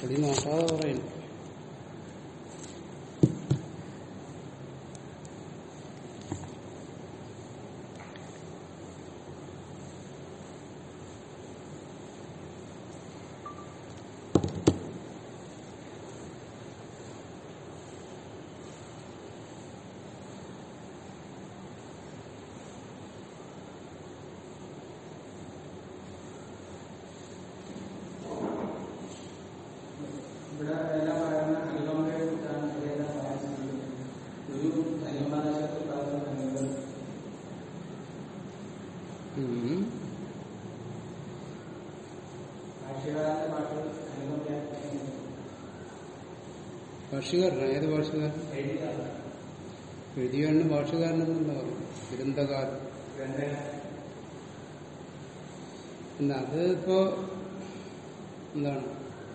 പൊടി നോക്കാതെ പറയുന്നു ഇവിടെ എല്ലാം പറയുന്ന അനുഗമനത്തെ കുറിച്ചാണ് ഇവരെല്ലാം പറയുന്നത് ഒരു അനുഗമനശത്തിൽ പറയുന്ന അനുഗമനം ഉം. ഭാഷ്യകാരന്റെ പാട്ട് അനുഗമനം ഭാഷകാരനാ ഏത് ഭാഷകാരൻ എഴുതിയതാണ് എഴുതിയാണ് ഭാഷകാരനെന്നല്ല പറഞ്ഞു ഗ്രന്ഥകാരൻ ഗ്രന്ഥകാരൻ പിന്നെ അത് ഇപ്പോ എന്താണ്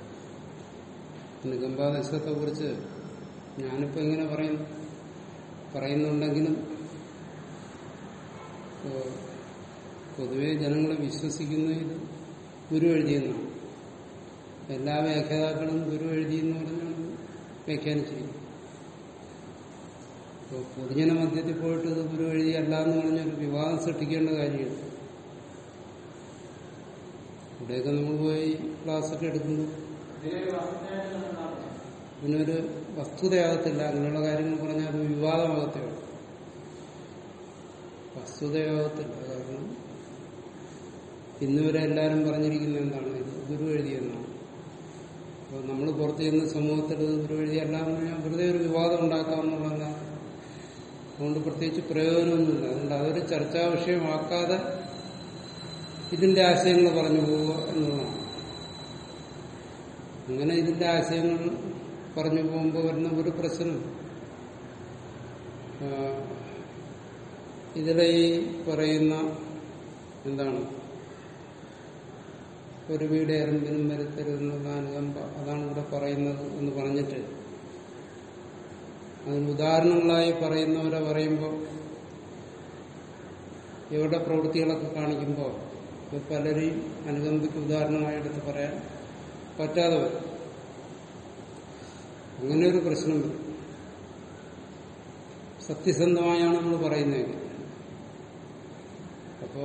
നിഗംബാദശത്തെ കുറിച്ച് ഞാനിപ്പോ ഇങ്ങനെ പറയുന്നു പറയുന്നുണ്ടെങ്കിലും ഇപ്പോ പൊതുവെ ജനങ്ങൾ വിശ്വസിക്കുന്നത് ഗുരു എഴുതിയെന്നാണ് എല്ലാ വ്യാഖ്യാതാക്കളും ഗുരു എഴുതിയെന്ന് പറഞ്ഞാണ് വ്യാഖ്യാനിച്ചിരിക്കുന്നത് ഇപ്പോൾ പൊതുജന മധ്യത്തിൽ പോയിട്ട് ഇത് ഗുരു എഴുതിയല്ല എന്ന് പറഞ്ഞൊരു വിവാദം സൃഷ്ടിക്കേണ്ട കാര്യമില്ല ഇവിടെയൊക്കെ നമ്മൾ പോയി ക്ലാസ്സൊക്കെ എടുക്കുന്നു ഇതിലൊരു വസ്തുതയായിട്ട് നമ്മൾ കാണുന്നു. ഇതിനൊരു വസ്തുതയാകത്തില്ല അങ്ങനെയുള്ള കാര്യങ്ങൾ പറഞ്ഞാൽ അത് വിവാദമാകത്തേ ഉള്ളൂ വസ്തുതയാകത്തില്ല കാരണം ഇന്നുവരെ എല്ലാവരും പറഞ്ഞിരിക്കുന്നത് എന്താണ് ഇത് ഗുരു എഴുതിയെന്നാണ് അപ്പോൾ നമ്മൾ പുറത്ത് ചെന്ന് സമൂഹത്തിൽ ഇത് ഗുരു എഴുതിയല്ല എന്ന് പറഞ്ഞാൽ വെറുതെ ഒരു വിവാദം ഉണ്ടാക്കാമെന്നുള്ളതല്ല അതുകൊണ്ട് പ്രത്യേകിച്ച് പ്രയോജനമൊന്നുമില്ല അതുകൊണ്ട് അതൊരു ചർച്ചാ വിഷയമാക്കാതെ ഇതിന്റെ ആശയങ്ങൾ പറഞ്ഞു പോവുക എന്നുള്ളതാണ് അങ്ങനെ ഇതിന്റെ ആശയങ്ങൾ പറഞ്ഞു പോകുമ്പോൾ വരുന്ന ഒരു പ്രശ്നം ആ, ഇതിലെ ഈ പറയുന്ന എന്താണ് ഒരു വീട് എറുമ്പിനും വരുത്തരുതെന്നുള്ള അനുകമ്പ അതാണ് ഇവിടെ പറയുന്നത് എന്ന് പറഞ്ഞിട്ട് അതിന് ഉദാഹരണങ്ങളായി പറയുന്നവരെ പറയുമ്പോൾ ഇവരുടെ പ്രവൃത്തികളൊക്കെ കാണിക്കുമ്പോൾ ഇത് പലരെയും അനുകമ്പയ്ക്ക് ഉദാഹരണമായി എടുത്ത് പറയാൻ പറ്റാതെ വരും അങ്ങനെ ഒരു പ്രശ്നം വരും സത്യസന്ധമായാണ് നമ്മൾ പറയുന്നത് അപ്പോ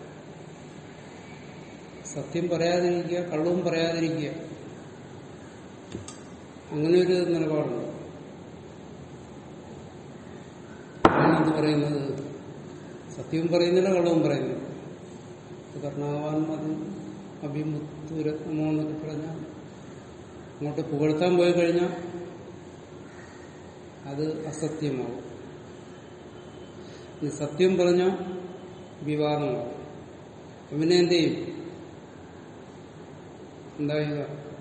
സത്യം പറയാതിരിക്കുക കള്ളവും പറയാതിരിക്കുക അങ്ങനെ ഒരു നിലപാടുണ്ട് ആണെന്ന് പറയുന്നത് സത്യവും പറയുന്നില്ല കള്ളവും പറയുന്നില്ല കർണാവാൻ മതി അഭിമുത്തുരത്നമോ എന്നൊക്കെ പറഞ്ഞാൽ അങ്ങോട്ട് പുകഴ്ത്താൻ പോയി കഴിഞ്ഞാൽ അത് അസത്യമാവും ഇനി സത്യം പറഞ്ഞാൽ വിവാദമാവും പിന്നെ എന്ത് ചെയ്യും എന്തായുക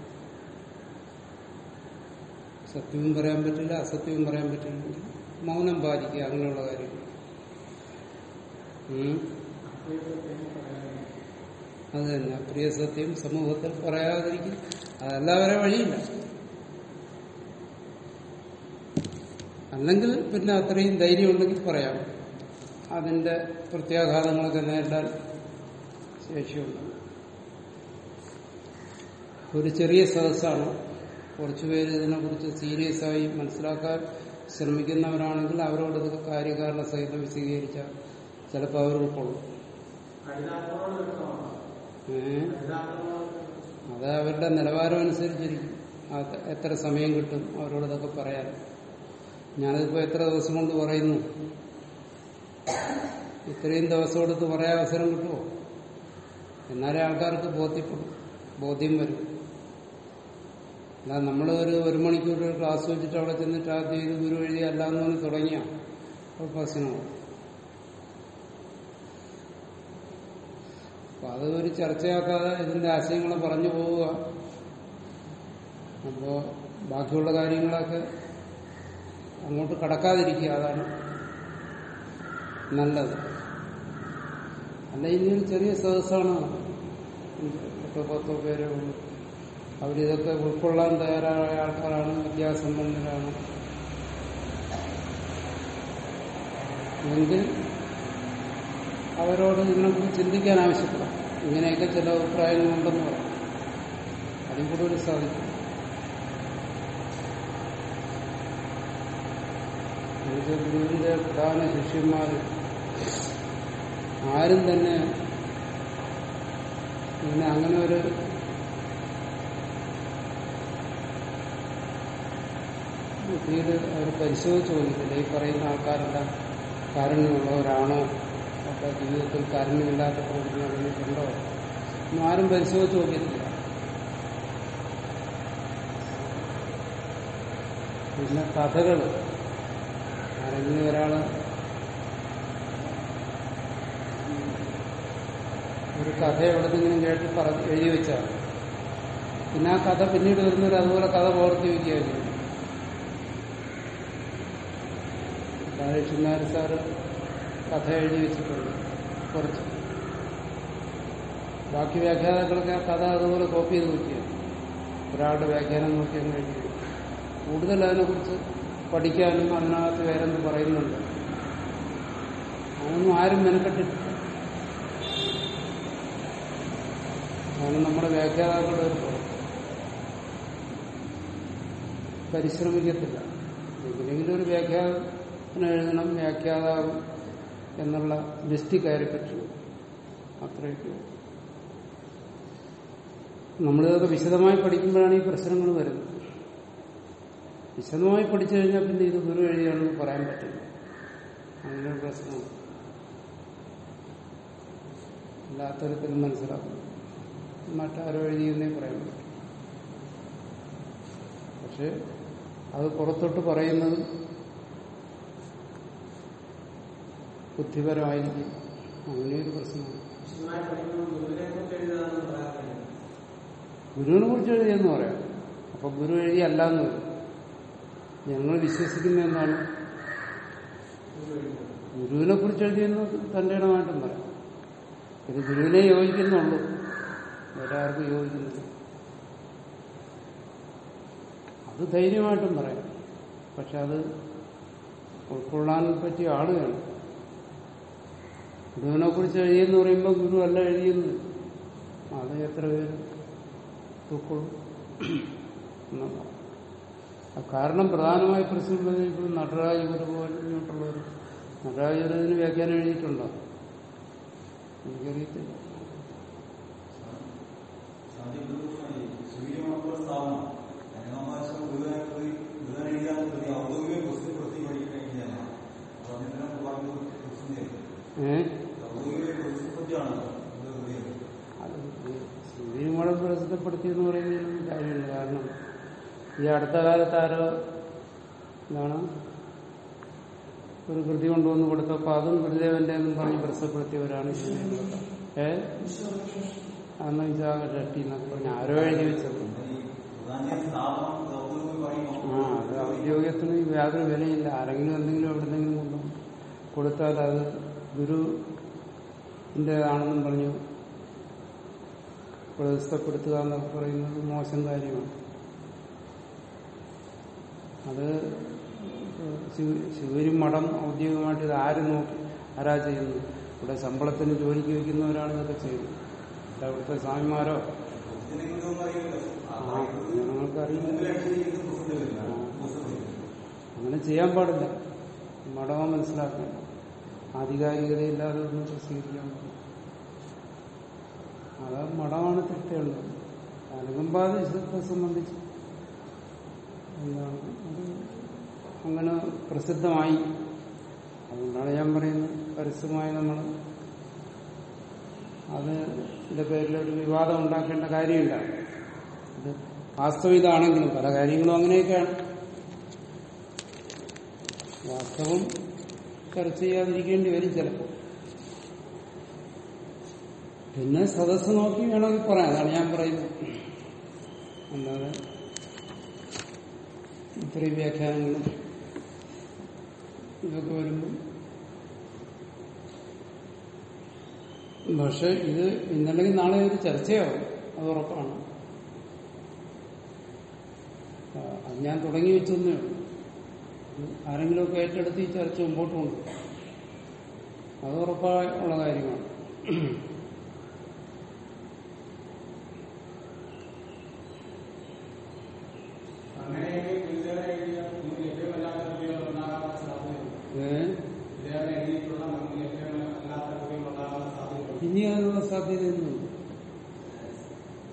സത്യവും പറയാൻ പറ്റില്ല അസത്യവും പറയാൻ പറ്റില്ലെങ്കിൽ മൗനം പാലിക്കുക അങ്ങനെയുള്ള കാര്യങ്ങൾ ഉം. അത് തന്നെ പ്രിയ സത്യം സമൂഹത്തിൽ പറയാതിരിക്കും അതല്ലാവരെ വഴിയില്ല അല്ലെങ്കിൽ പിന്നെ അത്രയും ധൈര്യം ഉണ്ടെങ്കിൽ പറയാം അതിന്റെ പ്രത്യാഘാതങ്ങളൊക്കെ നേരിടാൻ ശേഷിയുണ്ട് ഒരു ചെറിയ സദസ്സാണ് കുറച്ചുപേര് ഇതിനെക്കുറിച്ച് സീരിയസ് ആയി മനസ്സിലാക്കാൻ ശ്രമിക്കുന്നവരാണെങ്കിൽ അവരോട് ഇത് കാര്യകാരണ സഹിതം വിശദീകരിച്ചാൽ ചിലപ്പോൾ അവർ ഉൾക്കൊള്ളും പഠിതാക്കളോട് വ്യക്തമാണ് ഏഹ് പഠിതാക്കളോട് അത് അവരുടെ നിലവാരം അനുസരിച്ചിരിക്കും അത് എത്ര സമയം കിട്ടും അവരോട് ഇതൊക്കെ പറയാൻ ഞാനിപ്പോ എത്ര ദിവസം കൊണ്ട് പറയുന്നു ഇത്രയും ദിവസം എടുത്ത് പറയാൻ അവസരം കിട്ടുമോ എന്നാലേ ആൾക്കാർക്ക് ബോധ്യപ്പെടും ബോധ്യം വരും അല്ല നമ്മൾ ഒരു ഒരു മണിക്കൂർ ഒരു ക്ലാസ് വെച്ചിട്ട് അവിടെ ചെന്നിട്ട് ആദ്യം ഇത് ഗുരു എഴുതി അല്ല എന്ന് പറഞ്ഞ് തുടങ്ങിയ പ്രശ്നമാണ് അപ്പൊ അത് ഒരു ചർച്ചയാക്കാതെ ഇതിന്റെ ആശയങ്ങൾ പറഞ്ഞു പോവുക അപ്പോ ബാക്കിയുള്ള കാര്യങ്ങളൊക്കെ അങ്ങോട്ട് കടക്കാതിരിക്കുക അതാണ് നല്ലത് അല്ല ഇനി ഒരു ചെറിയ സദസ്സാണ് എട്ടോ പത്തോ പേരേ ഉള്ളൂ അവരിതൊക്കെ ഉൾക്കൊള്ളാൻ തയ്യാറായ ആൾക്കാരാണ് വിദ്യാസമ്പന്നരാണ് എങ്കിൽ അവരോട് ഇതിനെക്കുറിച്ച് ചിന്തിക്കാൻ ആവശ്യപ്പെടാം ഇങ്ങനെയൊക്കെ ചില അഭിപ്രായങ്ങളുണ്ടെന്ന് പറയാം അതിൽ കൂടുതൽ സാധിക്കും എന്നുവെച്ചാൽ ഗുരുവിന്റെ പ്രധാന ശിഷ്യന്മാർ ആരും തന്നെ ഇങ്ങനെ അങ്ങനെ ഒരു ബുദ്ധിയിൽ അവർ പരിശോധിച്ച് നോക്കിയിട്ടില്ല ഈ പറയുന്ന ആൾക്കാരെല്ലാം കാരുണ്യമുള്ളവരാണോ ഒക്കെ ജീവിതത്തിൽ കാരുണ്യമില്ലാത്ത പ്രവൃത്തി നടന്നിട്ടുണ്ടോ ഒന്നും ആരും പരിശോധിച്ച് നോക്കിയിട്ടില്ല പിന്നെ കഥകൾ ആരെങ്കിലും ഒരാള് ഒരു കഥ എവിടെന്നെങ്കിലും കേട്ട് പറ എഴുതി വെച്ചാൽ പിന്നെ ആ കഥ പിന്നീട് വരുന്നവർ അതുപോലെ കഥ പകർത്തി വയ്ക്കുകയായിരുന്നു രാജേഷിനാർ സാറ് കഥ എഴുതി വെച്ചിട്ടുണ്ട് കുറച്ച് ബാക്കി വ്യാഖ്യാതാക്കളൊക്കെ ആ കഥ അതുപോലെ കോപ്പി ചെയ്ത് നോക്കിയാണ് ഒരാളുടെ വ്യാഖ്യാനം നോക്കിയെന്ന് എഴുതി കൂടുതൽ അതിനെക്കുറിച്ച് പഠിക്കാനും അതിനകത്ത് വേറെന്ത് പറയുന്നുണ്ട് അതൊന്നും ആരും മെനക്കെട്ടിട്ടില്ല അതാണ് നമ്മുടെ വ്യാഖ്യാതാക്കളുടെ ഒരു കുഴപ്പം. പരിശ്രമിക്കത്തില്ല എങ്ങനെയെങ്കിലും ഒരു വ്യാഖ്യാനം എഴുതണം വ്യാഖ്യാതാവ് എന്നുള്ള ലിസ്റ്റ് കയറി പറ്റും അത്രയൊക്കെ ഉള്ളൂ. നമ്മളിതൊക്കെ വിശദമായി പഠിക്കുമ്പോഴാണ് ഈ പ്രശ്നങ്ങൾ വരുന്നത് വിശദമായി പഠിച്ചു കഴിഞ്ഞാൽ പിന്നെ ഇത് ഗുരു എഴുതിയാണെന്ന് പറയാൻ പറ്റില്ല അങ്ങനെ ഒരു പ്രശ്നമാണ് എല്ലാ തരത്തിലും മനസ്സിലാക്കും മറ്റാരോ എഴുതിയെന്നേ പറയാൻ പറ്റും പക്ഷെ അത് പുറത്തോട്ട് പറയുന്നത് ബുദ്ധിപരമായിരിക്കും അങ്ങനെയൊരു പ്രശ്നമാണ് വിശദമായി പഠിക്കുമ്പോൾ ഗുരുവിനെ കുറിച്ച് എഴുതാമെന്ന് പറയാറില്ല ഗുരുവിനെ കുറിച്ച് എഴുതിയെന്ന് പറയാം അപ്പൊ ഗുരു എഴുതി അല്ലാന്ന് വരും ഞങ്ങൾ വിശ്വസിക്കുന്ന എന്താണ് ഗുരു എഴുതുന്നത് ഗുരുവിനെ കുറിച്ച് എഴുതിയെന്ന് തന്റെ ഇടമായിട്ടും പറയാം ഇത് ഗുരുവിനെ യോജിക്കുന്നുള്ളൂ വേറെ ആർക്കും യോജിക്കുന്നില്ല അത് ധൈര്യമായിട്ടും പറയാം പക്ഷെ അത് ഉൾക്കൊള്ളാൻ പറ്റിയ ആള് വേണം ഗുരുവിനെ കുറിച്ച് എഴുതിയെന്ന് പറയുമ്പോൾ ഗുരു അല്ല എഴുതിയെന്ന് അത് എത്ര പേര് ഉൾക്കൊള്ളും എന്നുള്ളതാണ് ആ കാരണം പ്രധാനമായി പ്രശ്നം ഇപ്പോൾ നടരാജ ഗുരു പോലുള്ളവർ നടരാജ ഗുരുവിന് വ്യാഖ്യാനം എഴുതിയിട്ടുണ്ടോ എനിക്കറിയത്തില്ല ഏ അത് ശ്രീമഠം പ്രസിദ്ധപ്പെടുത്തിയെന്ന് പറയുന്നതിന് കാര്യമില്ല കാരണം ഈ അടുത്ത കാലത്ത് ആരോ എന്താണ് ഒരു കൃതി കൊണ്ടുവന്ന് കൊടുത്തപ്പോൾ അതും ഗുരുദേവന്റെ എന്നും പറഞ്ഞ് പ്രസിദ്ധപ്പെടുത്തിയവരാണ് ഇതിനെ. ഏ അന്ന് വിശാഖ ഷട്ടി എന്നൊക്കെ പറഞ്ഞ് ആരോ എഴുതി വെച്ചത് ആ അത് ഔദ്യോഗികത്തിന് യാതൊരു വിലയില്ല ആരെങ്കിലും എന്തെങ്കിലും എവിടെന്നെങ്കിലും കൊണ്ടു കൊടുത്താൽ അത് ഗുരുവിൻ്റെതാണെന്നും പറഞ്ഞു പ്രസിദ്ധപ്പെടുത്തുക എന്നൊക്കെ പറയുന്നത് മോശം കാര്യമാണ് അത് ശിവ- ശിവരി മഠം ഔദ്യോഗികമായിട്ട് ഇത് ആര് നോക്കി ആരാ ചെയ്യുന്നത് ഇവിടെ ശമ്പളത്തിന് ജോലിക്ക് വയ്ക്കുന്നവരാണ് ഇതൊക്കെ ചെയ്യുന്നത് അല്ല ഇവിടുത്തെ സ്വാമിമാരോ ആ ജനങ്ങൾക്കറിയില്ല ആ. അങ്ങനെ ചെയ്യാൻ പാടില്ല മഠമ മനസ്സിലാക്കണം ആധികാരികതയില്ലാതെ ഒന്നും പ്രസിദ്ധീകരിക്കാൻ പാടില്ല അത് മഠമാണ് തിരുത്തേണ്ടത് അനുകമ്പാദേശത്തെ സംബന്ധിച്ച് എന്താണ് അത് അങ്ങനെ പ്രസിദ്ധമായി അതുകൊണ്ടാണ് ഞാൻ പറയുന്നത് പരസ്യമായി നമ്മൾ അതിന്റെ പേരിൽ ഒരു വിവാദം ഉണ്ടാക്കേണ്ട കാര്യമില്ല ഇത് വാസ്തവം ഇതാണെങ്കിലും പല കാര്യങ്ങളും അങ്ങനെയൊക്കെയാണ് വാസ്തവം ചർച്ച ചെയ്യാതിരിക്കേണ്ടി വരും ചിലപ്പോൾ പിന്നെ സദസ്സ് നോക്കി വേണമെങ്കിൽ പറയാം അതാണ് ഞാൻ പറയുന്നത് അല്ലാതെ ഇത്രയും വ്യാഖ്യാനങ്ങളും ഇതൊക്കെ വരുമ്പോൾ പക്ഷെ ഇത് ഇന്നല്ലെങ്കിൽ നാളെ ഒരു ചർച്ചയാവും അത് ഉറപ്പാണ് ആ, അത് ഞാൻ തുടങ്ങി വെച്ചൊന്നേ ഉള്ളൂ ഇത് ആരെങ്കിലുമൊക്കെ ഏറ്റെടുത്ത് ഈ ചർച്ച മുമ്പോട്ട് കൊണ്ടുപോകും അത് ഉറപ്പായുള്ള കാര്യമാണ് അങ്ങനെയെങ്കിൽ ഗുരുദേവനെ എഴുതിയ ഗുരു ലഭ്യമല്ലാത്ത കൃതികൾ ഉണ്ടാകാൻ സാധ്യതയുണ്ട്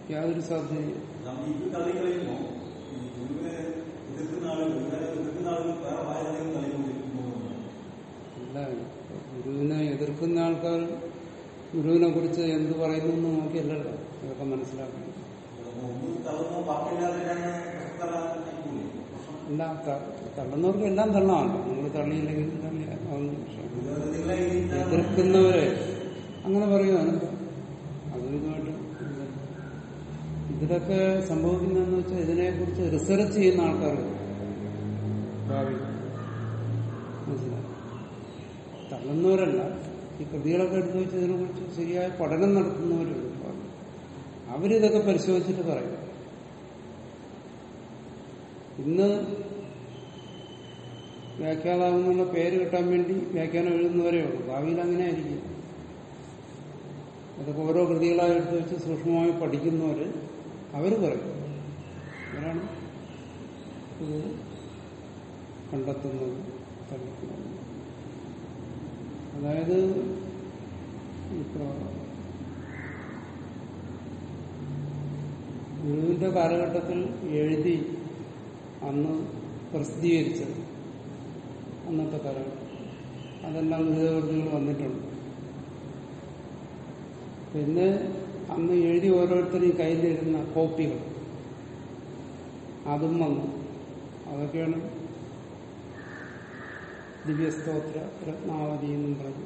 യാതൊരു സാധ്യതയും നമ്മൾ ഇത് തള്ളി കളയുമ്പോ ഈ ഗുരുവിനെ എതിർക്കുന്ന ആളുകൾ ഗുരുവിനെ എതിർക്കുന്ന ആളുകൾ വേറെ വായനകളും തള്ളിക്കൊണ്ടിരിക്കുന്നു അല്ല ഗുരുവിനെ എതിർക്കുന്ന ആൾക്കാർ ഗുരുവിനെ കുറിച്ച് എന്ത് പറയുന്നു എന്ന് നോക്കിയല്ലല്ലോ ഇതൊക്കെ മനസ്സിലാക്കണം ഒന്ന് തള്ളുന്ന ബാക്കിയില്ലാതെയാണ് പ്രസക്തരാക്കിക്കൂലേ എല്ലാ ത- തള്ളുന്നവർക്ക് എല്ലാം തള്ളാമല്ലോ നിങ്ങൾ തള്ളിയില്ലെങ്കിൽ തള്ളി അതൊന്നും വിഷയം നിങ്ങളെ ഈ എതിർക്കുന്നവരെ അങ്ങനെ പറയുവാണ് അതുമായിട്ട് ഇതിലൊക്കെ സംഭവിക്കുന്നതെന്ന് വെച്ചാൽ ഇതിനെക്കുറിച്ച് റിസർച്ച് ചെയ്യുന്ന ആൾക്കാർ ഭാവി മനസ്സിലായി തള്ളുന്നവരല്ല ഈ കൃതികളൊക്കെ എടുത്തു വെച്ച് ഇതിനെക്കുറിച്ച് ശരിയായ പഠനം നടത്തുന്നവരുണ്ട് ഭാവി. അവരിതൊക്കെ പരിശോധിച്ചിട്ട് പറയും ഇന്ന് വ്യാഖ്യാതാവെന്നുള്ള പേര് കിട്ടാൻ വേണ്ടി വ്യാഖ്യാനം എഴുതുന്നവരേ ഉള്ളൂ ഭാവിയിൽ അങ്ങനെ ആയിരിക്കും അതൊക്കെ ഓരോ കൃതികളായി എടുത്ത് വെച്ച് സൂക്ഷ്മമായി പഠിക്കുന്നവര് അവര് പറയും അവരാണ് ഇത് കണ്ടെത്തുന്നത് തള്ളിക്കുന്നത് അതായത് ഇപ്പോ ഗുരുവിന്റെ കാലഘട്ടത്തിൽ എഴുതി അന്ന് പ്രസിദ്ധീകരിച്ചത് അന്നത്തെ കാലഘട്ടം അതെല്ലാം ഗുരുതകൃതികൾ വന്നിട്ടുണ്ട് പിന്നെ അന്ന് എഴുതി ഓരോരുത്തരെയും കയ്യിലിരുന്ന കോപ്പികൾ അതും വന്നു അതൊക്കെയാണ് ദിവ്യസ്തോത്ര രത്നാവതി എന്നും പറഞ്ഞു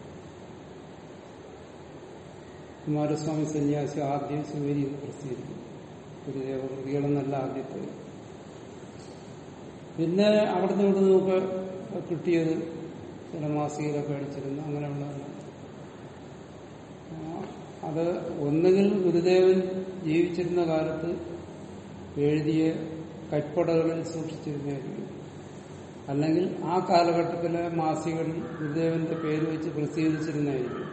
കുമാരസ്വാമി സന്യാസി ആദ്യം ശിവരി എന്ന് പ്രസിദ്ധീകരിക്കും ഗുരുദേവ കൃതികളെന്നല്ല ആദ്യത്തെ പിന്നെ അവിടുന്ന് ഇവിടെ നമുക്ക് കിട്ടിയത് ചില മാസികയിലൊക്കെ അടിച്ചിരുന്നു അങ്ങനെയുള്ളതല്ല ആ, അത് ഒന്നുകിൽ ഗുരുദേവൻ ജീവിച്ചിരുന്ന കാലത്ത് എഴുതിയ കൈപ്പടകളിൽ സൂക്ഷിച്ചിരുന്നതായിരിക്കും അല്ലെങ്കിൽ ആ കാലഘട്ടത്തിലെ മാസികകളിൽ ഗുരുദേവന്റെ പേര് വെച്ച് പ്രസിദ്ധീകരിച്ചിരുന്നതായിരിക്കും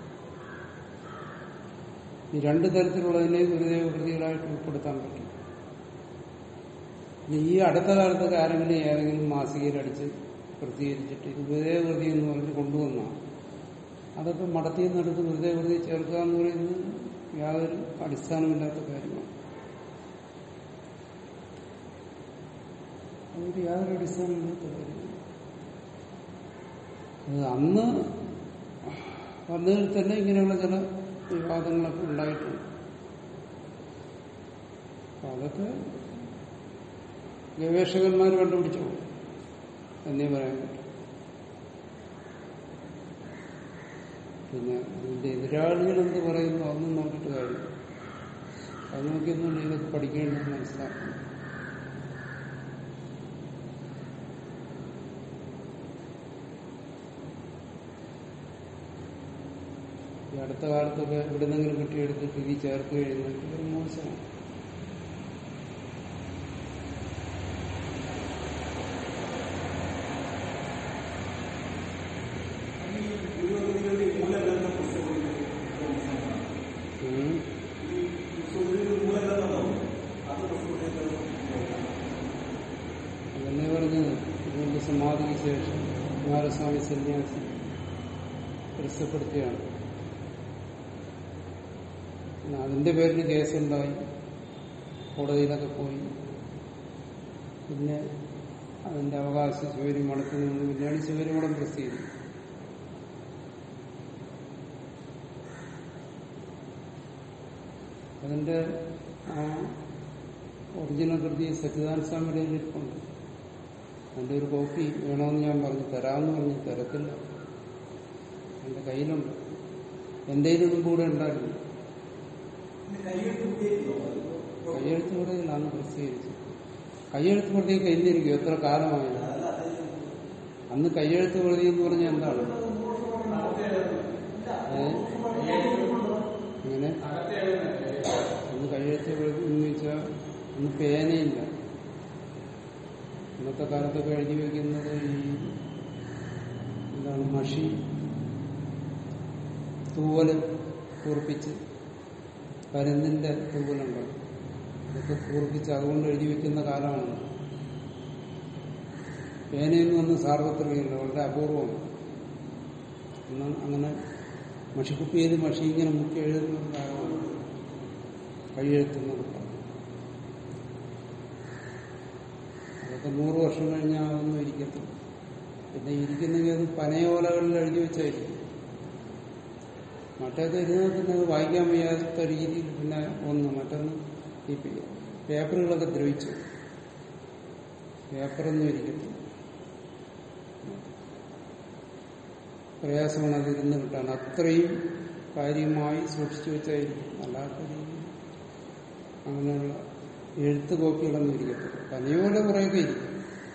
ഈ രണ്ടു തരത്തിലുള്ളതിനെ ഗുരുദേവ കൃതികളായിട്ട് ഉൾപ്പെടുത്താൻ പറ്റും ഇനി ഈ അടുത്ത കാലത്തൊക്കെ ആരെങ്കിലും ഏതെങ്കിലും മാസികയിൽ അടിച്ച് പ്രസിദ്ധീകരിച്ചിട്ട് ഇത് ഗുരുദേവ കൃതി എന്ന് പറഞ്ഞ് കൊണ്ടുവന്നാണ് അതൊക്കെ മടത്തിൽ നിന്നെടുത്ത് വെറുതെ വെറുതെ ചേർക്കുക എന്ന് പറയുന്നത് യാതൊരു അടിസ്ഥാനമില്ലാത്ത കാര്യമാണ് അതൊരു യാതൊരു അടിസ്ഥാനമില്ലാത്ത കാര്യമാണ് അത് അന്ന് വന്നതിൽ തന്നെ ഇങ്ങനെയുള്ള ചില വിവാദങ്ങളൊക്കെ ഉണ്ടായിട്ടുണ്ട് അപ്പൊ അതൊക്കെ ഗവേഷകന്മാർ കണ്ടുപിടിച്ചോ എന്നേ പറയാൻ പറ്റും പിന്നെ ഇതിന്റെ എതിരാളികൾ എന്ത് പറയുന്നു അതൊന്നും നോക്കിയിട്ട് കാര്യം അത് നോക്കിയൊന്നും ഇതൊക്കെ പഠിക്കേണ്ടത് മനസ്സിലാക്കണം ഈ അടുത്ത കാലത്തൊക്കെ എവിടെ നിന്നെങ്കിലും കിട്ടിയെടുത്ത് ഇതിൽ ചേർത്ത് കഴിഞ്ഞാൽ ഇതൊരു മോശമാണ് ഗുരുവിന്റെ മൂലഗ്രന്ഥം പുസ്തകത്തിൽ ഉം. പുസ്തകത്തിൽ മൂലഗ്രന്ഥം അത് പുസ്തകത്തിൽ അതന്നെ പറഞ്ഞത് ഇതിന്റെ സമാധിക്ക് ശേഷം കുമാരസ്വാമി സന്യാസി പ്രസിദ്ധപ്പെടുത്തിയാണ് പിന്നെ അതിന്റെ പേരിൽ കേസുണ്ടായി കോടതിയിലൊക്കെ പോയി പിന്നെ അതിന്റെ അവകാശ ശിവരി മഠത്തിൽ നിന്ന് പിന്നെയാണ് ശിവരി മഠം പ്രസിദ്ധീകരിച്ചത് അതിന്റെ ആ ഒറിജിനൽ കൃതി സച്ചിദാനന്ദ സ്വാമിയുടെ ഇരിപ്പുണ്ട് അതിന്റെ ഒരു കോപ്പി വേണമെന്ന് ഞാൻ പറഞ്ഞു തരാമെന്ന് പറഞ്ഞു തരത്തില്ല എന്റെ കയ്യിലുണ്ട് എന്റെ ഇതൊന്നും കൂടെ ഉണ്ടായിരുന്നു കയ്യെഴുത്ത് പ്രതിയിലാണ് പ്രസിദ്ധീകരിച്ചത് കയ്യെഴുത്ത് പ്രതിയൊക്കെ എന്നിരിക്കും എത്ര കാലമായത് അന്ന് കയ്യെഴുത്ത് പ്രതി എന്ന് പറഞ്ഞാൽ എന്താണ് ഏ? ഇങ്ങനെ അന്ന് കയ്യെഴുത്ത് പ്രതി എന്ന് വെച്ചാൽ അന്ന് പേനയില്ല ഇന്നത്തെ കാലത്തൊക്കെ എഴുതി വെക്കുന്നത് ഈ എന്താണ് മഷി തൂവല് കൂർപ്പിച്ച് പരുന്നിന്റെ തൂവലുണ്ട് ഇതൊക്കെ കൂർപ്പിച്ച് അതുകൊണ്ട് എഴുതി വെക്കുന്ന കാലമാണ് പേനയെന്ന് വന്ന് സാർവത്രികയില്ല വളരെ അപൂർവമാണ് എന്നാൽ അങ്ങനെ മഷിക്കുപ്പിയിൽ മഷി ഇങ്ങനെ മുക്കി എഴുതുന്ന ഒരു കാലമാണ് കൈയെഴുത്തുന്നത് അതൊക്കെ നൂറ് വർഷം കഴിഞ്ഞാൽ അതൊന്നും ഇരിക്കത്തില്ല പിന്നെ ഇരിക്കുന്നെങ്കിൽ അത് പനയോലകളിൽ എഴുതി വെച്ചായിരിക്കും മറ്റേത് എഴുതുന്നത് വായിക്കാൻ വയ്യാത്ത രീതിയിൽ പിന്നെ ഒന്ന് മറ്റൊന്ന് ഈ പേ- പേപ്പറുകളൊക്കെ ദ്രവിച്ചു പേപ്പറൊന്നും ഇരിക്കത്തില്ല പ്രയാസമാണ് അത് ഇരുന്ന് കിട്ടാൻ അത്രയും കാര്യമായി സൂക്ഷിച്ചു വെച്ചായിരിക്കും അല്ലാത്ത രീതിയിൽ അങ്ങനെയുള്ള എഴുത്ത് കോപ്പികളൊന്നും ഇരിക്കത്തില്ല പനിയോലെ കുറേയൊക്കെ ഇരിക്കും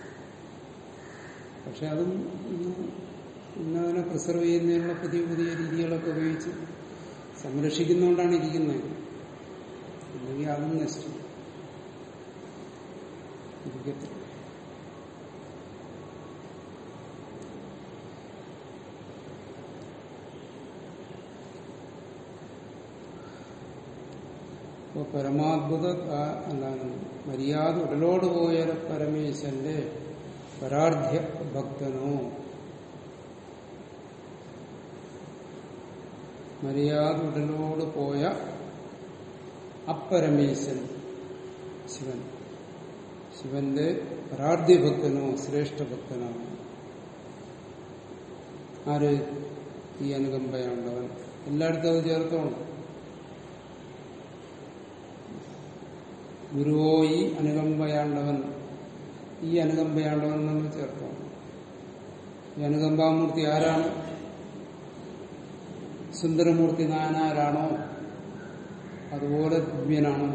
പക്ഷെ അതും ഇന്ന് ഇന്നതിനെ പ്രിസർവ് ചെയ്യുന്നതിനുള്ള പുതിയ പുതിയ രീതികളൊക്കെ ഉപയോഗിച്ച് സംരക്ഷിക്കുന്നതുകൊണ്ടാണ് ഇരിക്കുന്നത് അല്ലെങ്കിൽ അതും നശിച്ചു ഇരിക്കത്തില്ല അപ്പൊ പരമാത്ഭുത ആ- എന്താണ് മര്യാദ ഉടലോട് പോയ പരമേശ്വരന്റെ പരാർധ്യ ഭക്തനോ മര്യാദ ഉടലോട് പോയ അപ്പരമേശ്വരൻ ശിവൻ ശിവന്റെ പരാർധ്യ ഭക്തനോ ശ്രേഷ്ഠ ഭക്തനോ ആര് ഈ അനുകമ്പയുള്ളവൻ എല്ലായിടത്തും അത് ചേർത്തോണം ഗുരുവോ ഈ അനുകമ്പയാണ്ടവൻ ഈ അനുകമ്പയാണ്ടവൻ എന്ന് ചേർക്കണം ഈ അനുകമ്പാമൂർത്തി ആരാണ് സുന്ദരമൂർത്തി നായനാരാണോ അതുപോലെ ദിവ്യനാണോ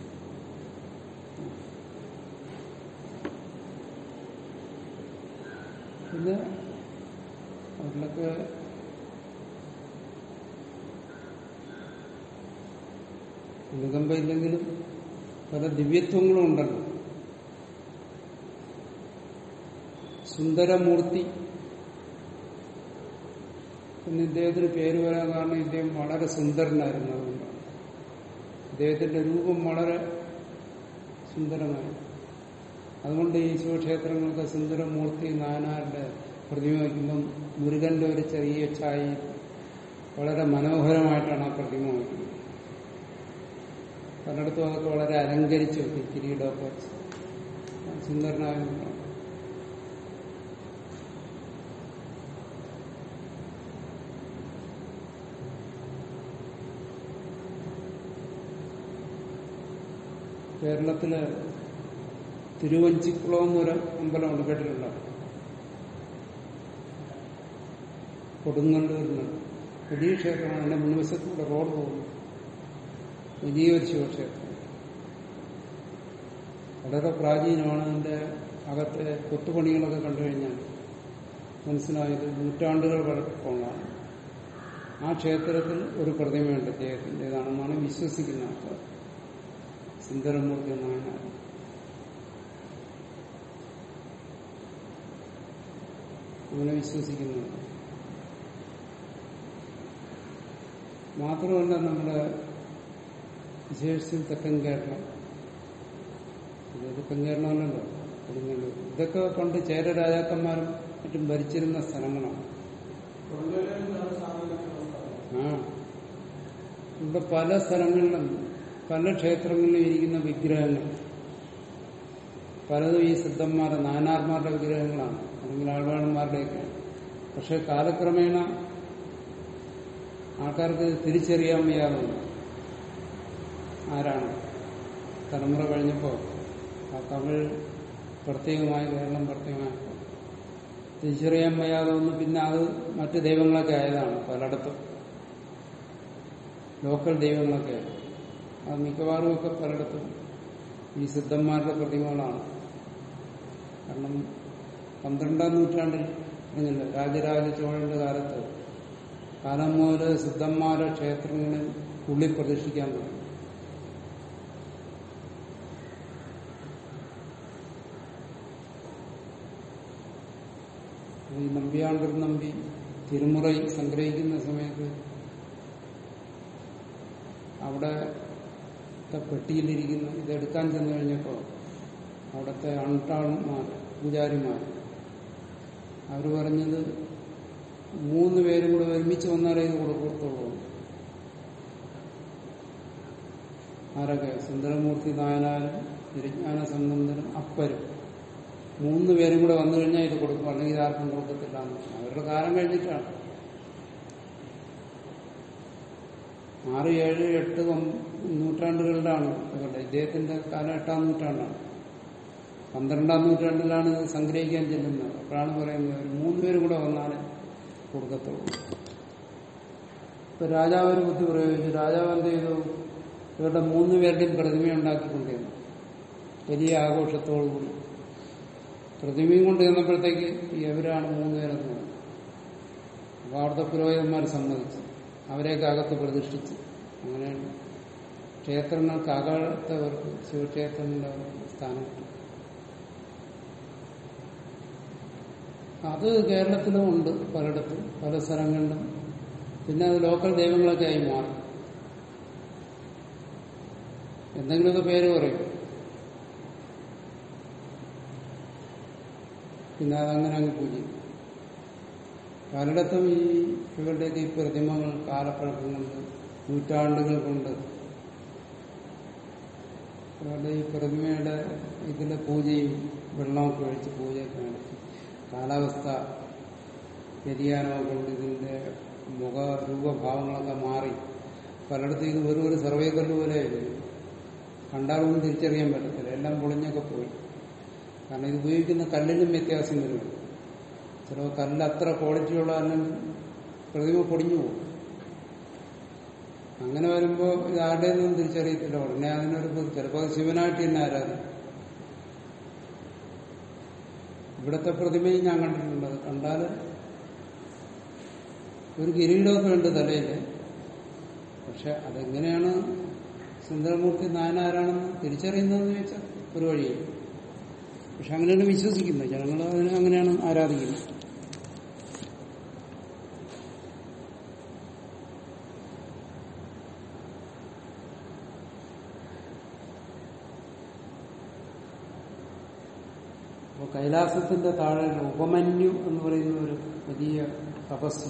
പിന്നെ അവരിലൊക്കെ അനുകമ്പ ഇല്ലെങ്കിലും പല ദിവ്യത്വങ്ങളും ഉണ്ടല്ലോ സുന്ദരമൂർത്തി എന്ന് ഇദ്ദേഹത്തിന് പേര് വരാൻ കാരണം ഇദ്ദേഹം വളരെ സുന്ദരനായിരുന്നു അതുകൊണ്ടാണ് ഇദ്ദേഹത്തിന്റെ രൂപം വളരെ സുന്ദരമായി അതുകൊണ്ട് ഈ ശിവക്ഷേത്രങ്ങൾക്ക് സുന്ദരമൂർത്തി നായനാരുടെ പ്രതിമ വയ്ക്കുമ്പം മുരുകന്റെ ഒരു ചെറിയ ഛായ വളരെ മനോഹരമായിട്ടാണ് ആ പ്രതിമ വയ്ക്കുന്നത് പലയിടത്തും അതൊക്കെ വളരെ അലങ്കരിച്ചു വെക്കും കിരീടമൊക്കെ വെച്ച്. സുന്ദരനായ മുരുകൻ. കേരളത്തില് തിരുവഞ്ചിക്കുളം എന്നൊരു അമ്പലമുണ്ട് കേട്ടിട്ടുണ്ടോ കൊടുങ്ങല്ലൂരിനുണ്ട് വലിയ ക്ഷേത്രമാണ് അതിന്റെ മുൻവശത്തൂടെ റോഡ് പോകുന്നു വലിയൊരു ശിവക്ഷേത്രം വളരെ പ്രാചീനമാണ് അതിന്റെ അകത്തെ കൊത്തുപണികളൊക്കെ കണ്ടു കഴിഞ്ഞാൽ മനസ്സിലായത് നൂറ്റാണ്ടുകൾ പഴക്കമുള്ളതാണ് ആ ക്ഷേത്രത്തിൽ ഒരു പ്രതിമയുണ്ട് അദ്ദേഹത്തിൻ്റെതാണെന്നാണ് വിശ്വസിക്കുന്ന ആൾക്കാർ സുന്ദരമൂർത്തി നായനാർ അങ്ങനെ വിശ്വസിക്കുന്നുണ്ട് മാത്രമല്ല നമ്മുടെ വിശേഷിച്ചും തെക്കൻ കേരളം ഇത് തെക്കൻ കേരളമല്ലല്ലോ കൊടുങ്ങല്ലൂർ ഇതൊക്കെ പണ്ട് ചേര രാജാക്കന്മാരും മറ്റും ഭരിച്ചിരുന്ന സ്ഥലങ്ങളാണ് ആ ഇവിടെ പല സ്ഥലങ്ങളിലും പല ക്ഷേത്രങ്ങളിലും ഇരിക്കുന്ന വിഗ്രഹങ്ങൾ പലതും ഈ സിദ്ധന്മാരുടെ നായനാർമാരുടെ വിഗ്രഹങ്ങളാണ് അല്ലെങ്കിൽ ആൾവാണന്മാരുടെയൊക്കെ പക്ഷെ കാലക്രമേണ ആൾക്കാർക്ക് തിരിച്ചറിയാൻ വയ്യാതെ വന്നു. ആരാണ് തലമുറ കഴിഞ്ഞപ്പോൾ ആ തമിഴ് പ്രത്യേകമായി കേരളം പ്രത്യേകമായപ്പോൾ തിരിച്ചറിയാൻ വയ്യാതെ വന്നു പിന്നെ അത് മറ്റു ദൈവങ്ങളൊക്കെ ആയതാണ് പലയിടത്തും ലോക്കൽ ദൈവങ്ങളൊക്കെ അത് മിക്കവാറും ഒക്കെ പലയിടത്തും ഈ സിദ്ധന്മാരുടെ പ്രതിമകളാണ് കാരണം പന്ത്രണ്ടാം നൂറ്റാണ്ടിൽ പറഞ്ഞില്ല രാജരാജ ചോഴന്റെ കാലത്ത് കാലം മുതൽ സിദ്ധന്മാരുടെ ക്ഷേത്രങ്ങളിൽ ഉള്ളിൽ പ്രതിഷ്ഠിക്കാൻ തുടങ്ങി ഈ നമ്പിയാണ്ടൂർ നമ്പി തിരുമുറൈ സംഗ്രഹിക്കുന്ന സമയത്ത് അവിടെ പെട്ടിയിലിരിക്കുന്ന ഇതെടുക്കാൻ ചെന്നു കഴിഞ്ഞപ്പോൾ അവിടുത്തെ അൺടാൾമാർ പൂജാരിമാർ അവർ പറഞ്ഞത് മൂന്ന് പേരും കൂടെ ഒരുമിച്ച് വന്നാലേ ഇത് കൊടുക്കത്തുള്ളൂ ആരൊക്കെ സുന്ദരമൂർത്തി നായനാരും തിരുജ്ഞാന സംബന്ധനും അപ്പരും മൂന്ന് പേരും കൂടെ വന്നു കഴിഞ്ഞാൽ ഇത് കൊടുക്കും അല്ലെങ്കിൽ ഇത് ആർക്കും കൊടുക്കത്തില്ല എന്ന് പറഞ്ഞു. അവരുടെ കാലം കഴിഞ്ഞിട്ടാണ് ആറ് ഏഴ് എട്ട് ഒമ്പ- നൂറ്റാണ്ടുകളിലാണ് ഇവരുടെ ഇദ്ദേഹത്തിന്റെ കാലം എട്ടാം നൂറ്റാണ്ടാണ് പന്ത്രണ്ടാം നൂറ്റാണ്ടിലാണ് ഇത് സംഗ്രഹിക്കാൻ ചെല്ലുന്നത് അപ്പോഴാണ് പറയുന്നത് ഒരു മൂന്ന് പേരും കൂടെ വന്നാലേ കൊടുക്കത്തുള്ളൂ ഇപ്പൊ രാജാവ് ഒരു ബുദ്ധി പ്രയോഗിച്ചു രാജാവ് എന്ത് ചെയ്തു ഇവരുടെ മൂന്ന് പേരുടെയും പ്രതിമ ഉണ്ടാക്കിക്കൊണ്ടിരുന്നു വലിയ ആഘോഷത്തോടുകൂടി പ്രതിമയും കൊണ്ട് ചെന്നപ്പോഴത്തേക്ക് ഇവരാണ് മൂന്ന് പേരെന്ന് പറഞ്ഞു അപ്പൊ അവിടുത്തെ പുരോഹിതന്മാർ സമ്മതിച്ചു അവരെയൊക്കെ അകത്ത് പ്രതിഷ്ഠിച്ചു അങ്ങനെയാണ് ക്ഷേത്രങ്ങൾക്ക് അകത്തവർക്ക് ശിവക്ഷേത്രങ്ങളുടെ സ്ഥാനം കിട്ടി. അത് കേരളത്തിലും ഉണ്ട് പലയിടത്തും പല സ്ഥലങ്ങളിലും പിന്നെ അത് ലോക്കൽ ദൈവങ്ങളൊക്കെ ആയി മാറും എന്തെങ്കിലുമൊക്കെ പേര് പറയും പിന്നെ അതങ്ങനെ അങ്ങ് പൂജിക്കും പലയിടത്തും ഈ ഇവരുടെയൊക്കെ ഈ പ്രതിമകൾ കാലപ്പഴക്കം കൊണ്ട് നൂറ്റാണ്ടുകൾ കൊണ്ട് അവരുടെ ഈ പ്രതിമയുടെ ഇതിലെ പൂജയും വെള്ളമൊക്കെ ഒഴിച്ച് പൂജയൊക്കെ നടത്തി കാലാവസ്ഥ വ്യതിയാനമൊക്കെ കൊണ്ട് ഇതിന്റെ മുഖ രൂപഭാവങ്ങളൊക്കെ മാറി പലയിടത്തും ഇത് വെറും ഒരു സർവേ കല്ല് പോലെ ആയിരുന്നു കണ്ടാലൊന്നും തിരിച്ചറിയാൻ പറ്റത്തില്ല എല്ലാം പൊളിഞ്ഞൊക്കെ പോയി കാരണം ഇത് ഉപയോഗിക്കുന്ന കല്ലിനും വ്യത്യാസം വരും ചിലപ്പോൾ കല്ല് അത്ര ക്വാളിറ്റിയുള്ള അല്ലെങ്കിൽ പ്രതിമ പൊടിഞ്ഞു പോകും അങ്ങനെ വരുമ്പോൾ ഇത് ആരുടെയൊന്നും തിരിച്ചറിയത്തില്ല ഉടനെ അതിനൊരു ബുദ്ധി- ചിലപ്പോൾ അത് ശിവനായിട്ട് തന്നെ ആരാധിക്കും ഇവിടുത്തെ പ്രതിമയും ഞാൻ കണ്ടിട്ടുണ്ട് അത് കണ്ടാൽ ഒരു കിരീടമൊക്കെ ഉണ്ട് തലയിൽ പക്ഷെ അതെങ്ങനെയാണ് സുന്ദരമൂർത്തി നായനാരാണെന്ന് തിരിച്ചറിയുന്നതെന്ന് ചോദിച്ചാൽ ഒരു വഴിയില്ല പക്ഷെ അങ്ങനെയാണ് വിശ്വസിക്കുന്നത് ജനങ്ങൾ അതിനെ അങ്ങനെയാണ് ആരാധിക്കുന്നത് അപ്പോൾ കൈലാസത്തിന്റെ താഴെ ഉപമന്യു എന്ന് പറയുന്ന ഒരു വലിയ തപസ്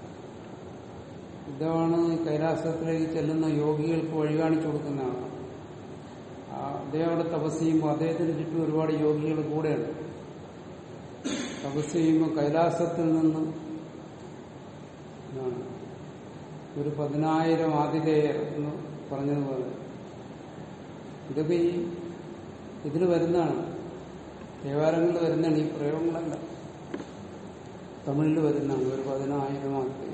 ഇതാണ് ഈ കൈലാസത്തിലേക്ക് ചെല്ലുന്ന യോഗികൾക്ക് വഴി കാണിച്ചു കൊടുക്കുന്നതാണ് ആ അദ്ദേഹം അവിടെ തപസ് ചെയ്യുമ്പോൾ അദ്ദേഹത്തിന് ചുറ്റും ഒരുപാട് യോഗികൾ കൂടെയുണ്ട് തപസ് ചെയ്യുമ്പോൾ കൈലാസത്തിൽ നിന്ന് എന്താണ് ഒരു പതിനായിരം ആതിഥേയർ എന്ന് പറഞ്ഞതുപോലെ ഇതൊക്കെ ഈ ഇതിൽ വരുന്നതാണ് ദേവാലയങ്ങളിൽ വരുന്നതാണ് ഈ പ്രയോഗങ്ങളല്ല തമിഴിൽ വരുന്നതാണ് ഒരു പതിനായിരം ആതിഥേയർ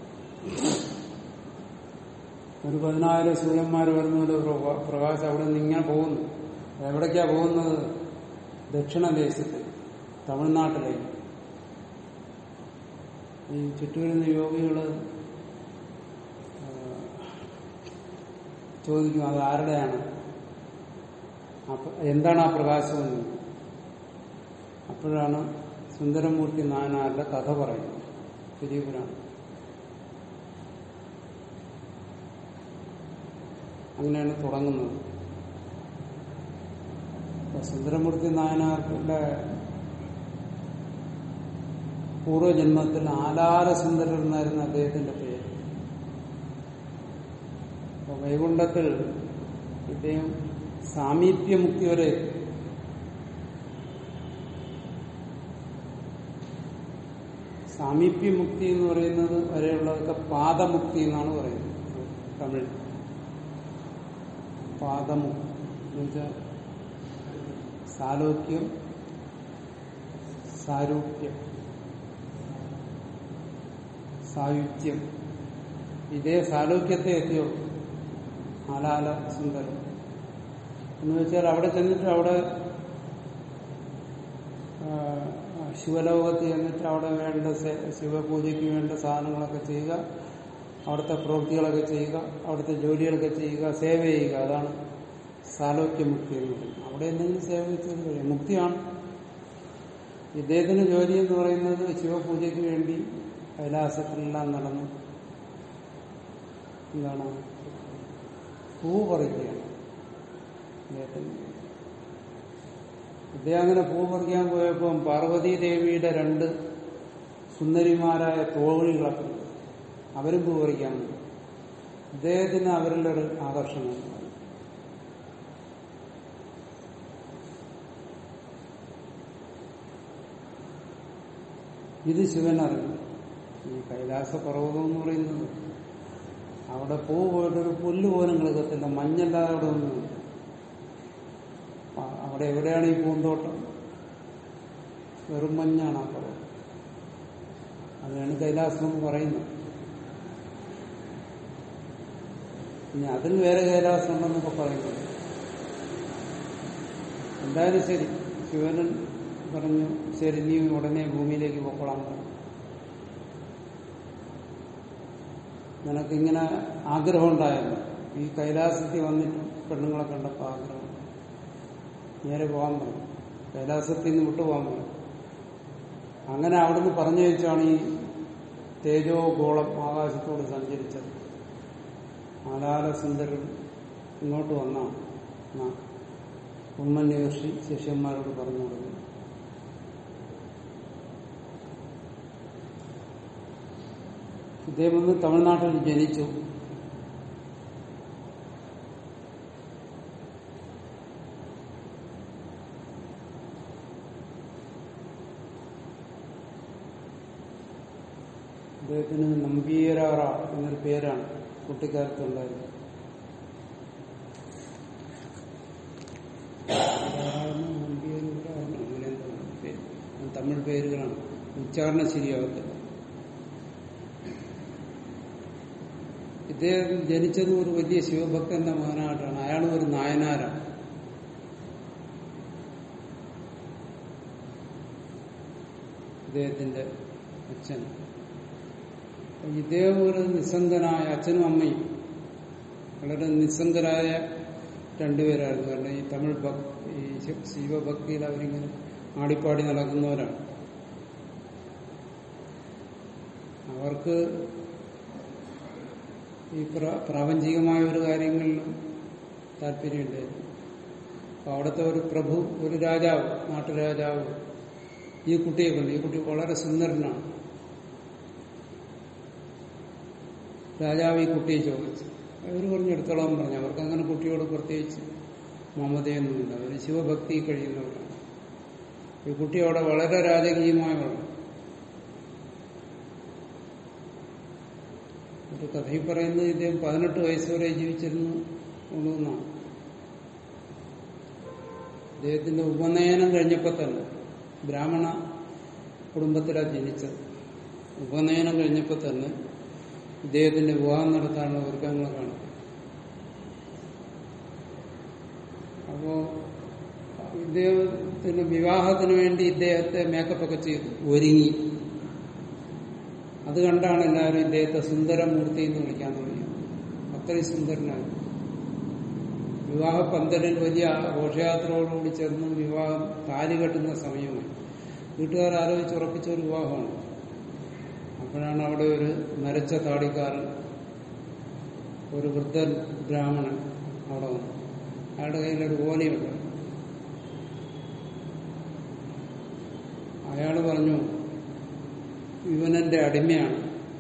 ഒരു പതിനായിരം സൂര്യന്മാർ വരുന്ന ഒരു പ്രകാ- പ്രകാശം അവിടെ നിന്ന് ഇങ്ങനെ പോകുന്നു എവിടേക്കാ പോകുന്നത് ദക്ഷിണദേശത്ത് തമിഴ്നാട്ടിലേക്ക് ഈ ചുറ്റുവരുന്ന യോഗികള് ആ, ചോദിക്കും അത് ആരുടെയാണ് അപ്പൊ എന്താണ് ആ പ്രകാശം എന്ന് അപ്പോഴാണ് സുന്ദരമൂർത്തി നായനാരുടെ കഥ പറയുന്നത് തിരുപുരാണ് അങ്ങനെയാണ് തുടങ്ങുന്നത് അപ്പൊ സുന്ദരമൂർത്തി നായനാർക്കുടെ പൂർവ്വജന്മത്തിൽ ആലാര സുന്ദരൻ എന്നായിരുന്നു അദ്ദേഹത്തിന്റെ പേര് അപ്പൊ വൈകുണ്ഠത്തിൽ ഇദ്ദേഹം സാമീപ്യമുക്തി വരെ എത്തി. സാമീപ്യമുക്തി എന്ന് പറയുന്നത് വരെയുള്ളതൊക്കെ പാദമുക്തി എന്നാണ് പറയുന്നത് തമിഴ് പാദമുക്തി എന്നുവെച്ചാൽ സാലോക്യം സാരൂപ്യം സായുജ്യം ഇതേ സാലോക്യത്തെ എത്തിയോ ആലാല സുന്ദരം എന്ന് വെച്ചാൽ അവിടെ ചെന്നിട്ട് അവിടെ ആ, ശിവലോകത്ത് ചെന്നിട്ട് അവിടെ വേണ്ട സേ- ശിവപൂജയ്ക്ക് വേണ്ട സാധനങ്ങളൊക്കെ ചെയ്യുക അവിടുത്തെ പ്രവൃത്തികളൊക്കെ ചെയ്യുക അവിടുത്തെ ജോലികളൊക്കെ ചെയ്യുക സേവ ചെയ്യുക അതാണ് സാലോക്യമുക്തി എന്ന് പറയുന്നത് അവിടെ എന്തെങ്കിലും സേവ ചെയ്ത് കഴിയും മുക്തിയാണ് ഇദ്ദേഹത്തിന് ജോലി എന്ന് പറയുന്നത് ശിവപൂജയ്ക്ക് വേണ്ടി കൈലാസത്തിലെല്ലാം നടന്നു എന്താണ് പൂ പറിക്കുകയാണ് ഇദ്ദേഹത്തിന് ഇദ്ദേഹം അങ്ങനെ പൂ പറിക്കാൻ പോയപ്പം പാർവതീ ദേവിയുടെ രണ്ട് സുന്ദരിമാരായ തോഴികളൊക്കെ ഉണ്ട്. അവരും പൂ പറിക്കാൻ പോയി ഇദ്ദേഹത്തിന് അവരിലൊരു ആകർഷണം ഇത് ശിവൻ അറിഞ്ഞു ഈ കൈലാസ പർവ്വതം എന്ന് പറയുന്നത് അവിടെ പൂ പോയിട്ടൊരു പുല്ല് പോലും കിടക്കത്തില്ല മഞ്ഞല്ലാതെ അവിടെ ഒന്നും അവിടെ എവിടെയാണ് ഈ പൂന്തോട്ടം വെറും മഞ്ഞാണ് ആ പർവ്വതം അതാണ് കൈലാസം എന്ന് പറയുന്നത് ഇനി അതിന് വേറെ കൈലാസം ഉണ്ടെന്നൊക്കെ പറയുന്നത് എന്തായാലും ശരി ശിവനൻ പറഞ്ഞു ശരി നീ ഉടനെ ഭൂമിയിലേക്ക് പൊക്കോളാൻ പറഞ്ഞു നിനക്കിങ്ങനെ ആഗ്രഹം ഉണ്ടായല്ലോ ഈ കൈലാസത്തിൽ വന്നിട്ട് പെണ്ണുങ്ങളെ കണ്ടപ്പോൾ ആഗ്രഹം നേരെ പോകാൻ പറഞ്ഞു കൈലാസത്തിൽ നിന്ന് വിട്ടു പോകാൻ പറഞ്ഞു അങ്ങനെ അവിടുന്ന് പറഞ്ഞു വെച്ചാണ് ഈ തേജോ ഗോളം ആകാശത്തോട് സഞ്ചരിച്ചത് ആലാലസുന്ദരൻ ഇങ്ങോട്ട് വന്നാണ് ഉമ്മന്യ ഋഷി ശിഷ്യന്മാരോട് പറഞ്ഞു കൊടുക്കുന്നു ഇദ്ദേഹം വന്ന് തമിഴ്നാട്ടിൽ ജനിച്ചു അദ്ദേഹത്തിന് നമ്പീരാറ എന്നൊരു പേരാണ് കുട്ടിക്കാലത്തുണ്ടായിരുന്നത് തമിഴ് പേരുകളാണ് ഉച്ചാരണം ശരിയാവത്തില്ല ഇദ്ദേഹം ജനിച്ചത് ഒരു വലിയ ശിവഭക്തന്റെ മകനായിട്ടാണ് അയാൾ ഒരു നായനാരാണ് ഇദ്ദേഹത്തിന്റെ അച്ഛൻ ഇദ്ദേഹം ഒരു നിസ്സംഗനായ അച്ഛനും അമ്മയും വളരെ നിസ്സംഗരായ രണ്ടുപേരായിരുന്നു കാരണം ഈ തമിഴ് ഭക് ഈ ശിവഭക്തിയിൽ അവരിങ്ങനെ ആടിപ്പാടി നടക്കുന്നവരാണ് അവർക്ക് ഈ പ്രാപഞ്ചികമായ ഒരു കാര്യങ്ങളിലും താല്പര്യമുണ്ടായിരുന്നു അപ്പൊ അവിടുത്തെ ഒരു പ്രഭു ഒരു രാജാവ് നാട്ടുരാജാവ് ഈ കുട്ടിയെ കണ്ടു ഈ കുട്ടി വളരെ സുന്ദരനാണ് രാജാവ് ഈ കുട്ടിയെ ചോദിച്ചു അവർ പറഞ്ഞെടുത്തോളാം പറഞ്ഞു അവർക്ക് അങ്ങനെ കുട്ടിയോട് പ്രത്യേകിച്ച് മമതയൊന്നുമില്ല അവർ ശിവഭക്തി കഴിയുന്നവരാണ് ഈ കുട്ടി അവിടെ വളരെ രാജകീയമായ വളർന്നു ഒരു കഥയിൽ പറയുന്നത് ഇദ്ദേഹം പതിനെട്ട് വയസ്സ് വരെ ജീവിച്ചിരുന്നു ഉള്ളൂന്നാണ് ഇദ്ദേഹത്തിന്റെ ഉപനയനം കഴിഞ്ഞപ്പോൾ തന്നെ ബ്രാഹ്മണ കുടുംബത്തിലാണ് ജനിച്ചത് ഉപനയനം കഴിഞ്ഞപ്പോൾ തന്നെ ഇദ്ദേഹത്തിന്റെ വിവാഹം നടത്താനുള്ള ഒരുക്കങ്ങൾ കാണും അപ്പോ ഇദ്ദേഹത്തിന്റെ വിവാഹത്തിന് വേണ്ടി ഇദ്ദേഹത്തെ മേക്കപ്പ് ഒക്കെ ചെയ്തു ഒരുങ്ങി അത് കണ്ടാണ് എല്ലാവരും ഇദ്ദേഹത്തെ സുന്ദരമൂർത്തി എന്ന് വിളിക്കാൻ തുടങ്ങിയത് അത്രയും സുന്ദരനായി വിവാഹ പന്തലിൽ വലിയ ഘോഷയാത്രയോടുകൂടി ചേർന്ന് വിവാഹം താലി കെട്ടുന്ന സമയമായി വീട്ടുകാർ ആലോചിച്ച് ഉറപ്പിച്ച ഒരു വിവാഹമാണ് അപ്പോഴാണ് അവിടെ ഒരു നരച്ച താടിക്കാരൻ ഒരു വൃദ്ധൻ ബ്രാഹ്മണൻ അവിടെ വന്നു അയാളുടെ കയ്യിലൊരു ഓലയുണ്ട് അയാൾ പറഞ്ഞു ഇവനെന്റെ അടിമയാണ്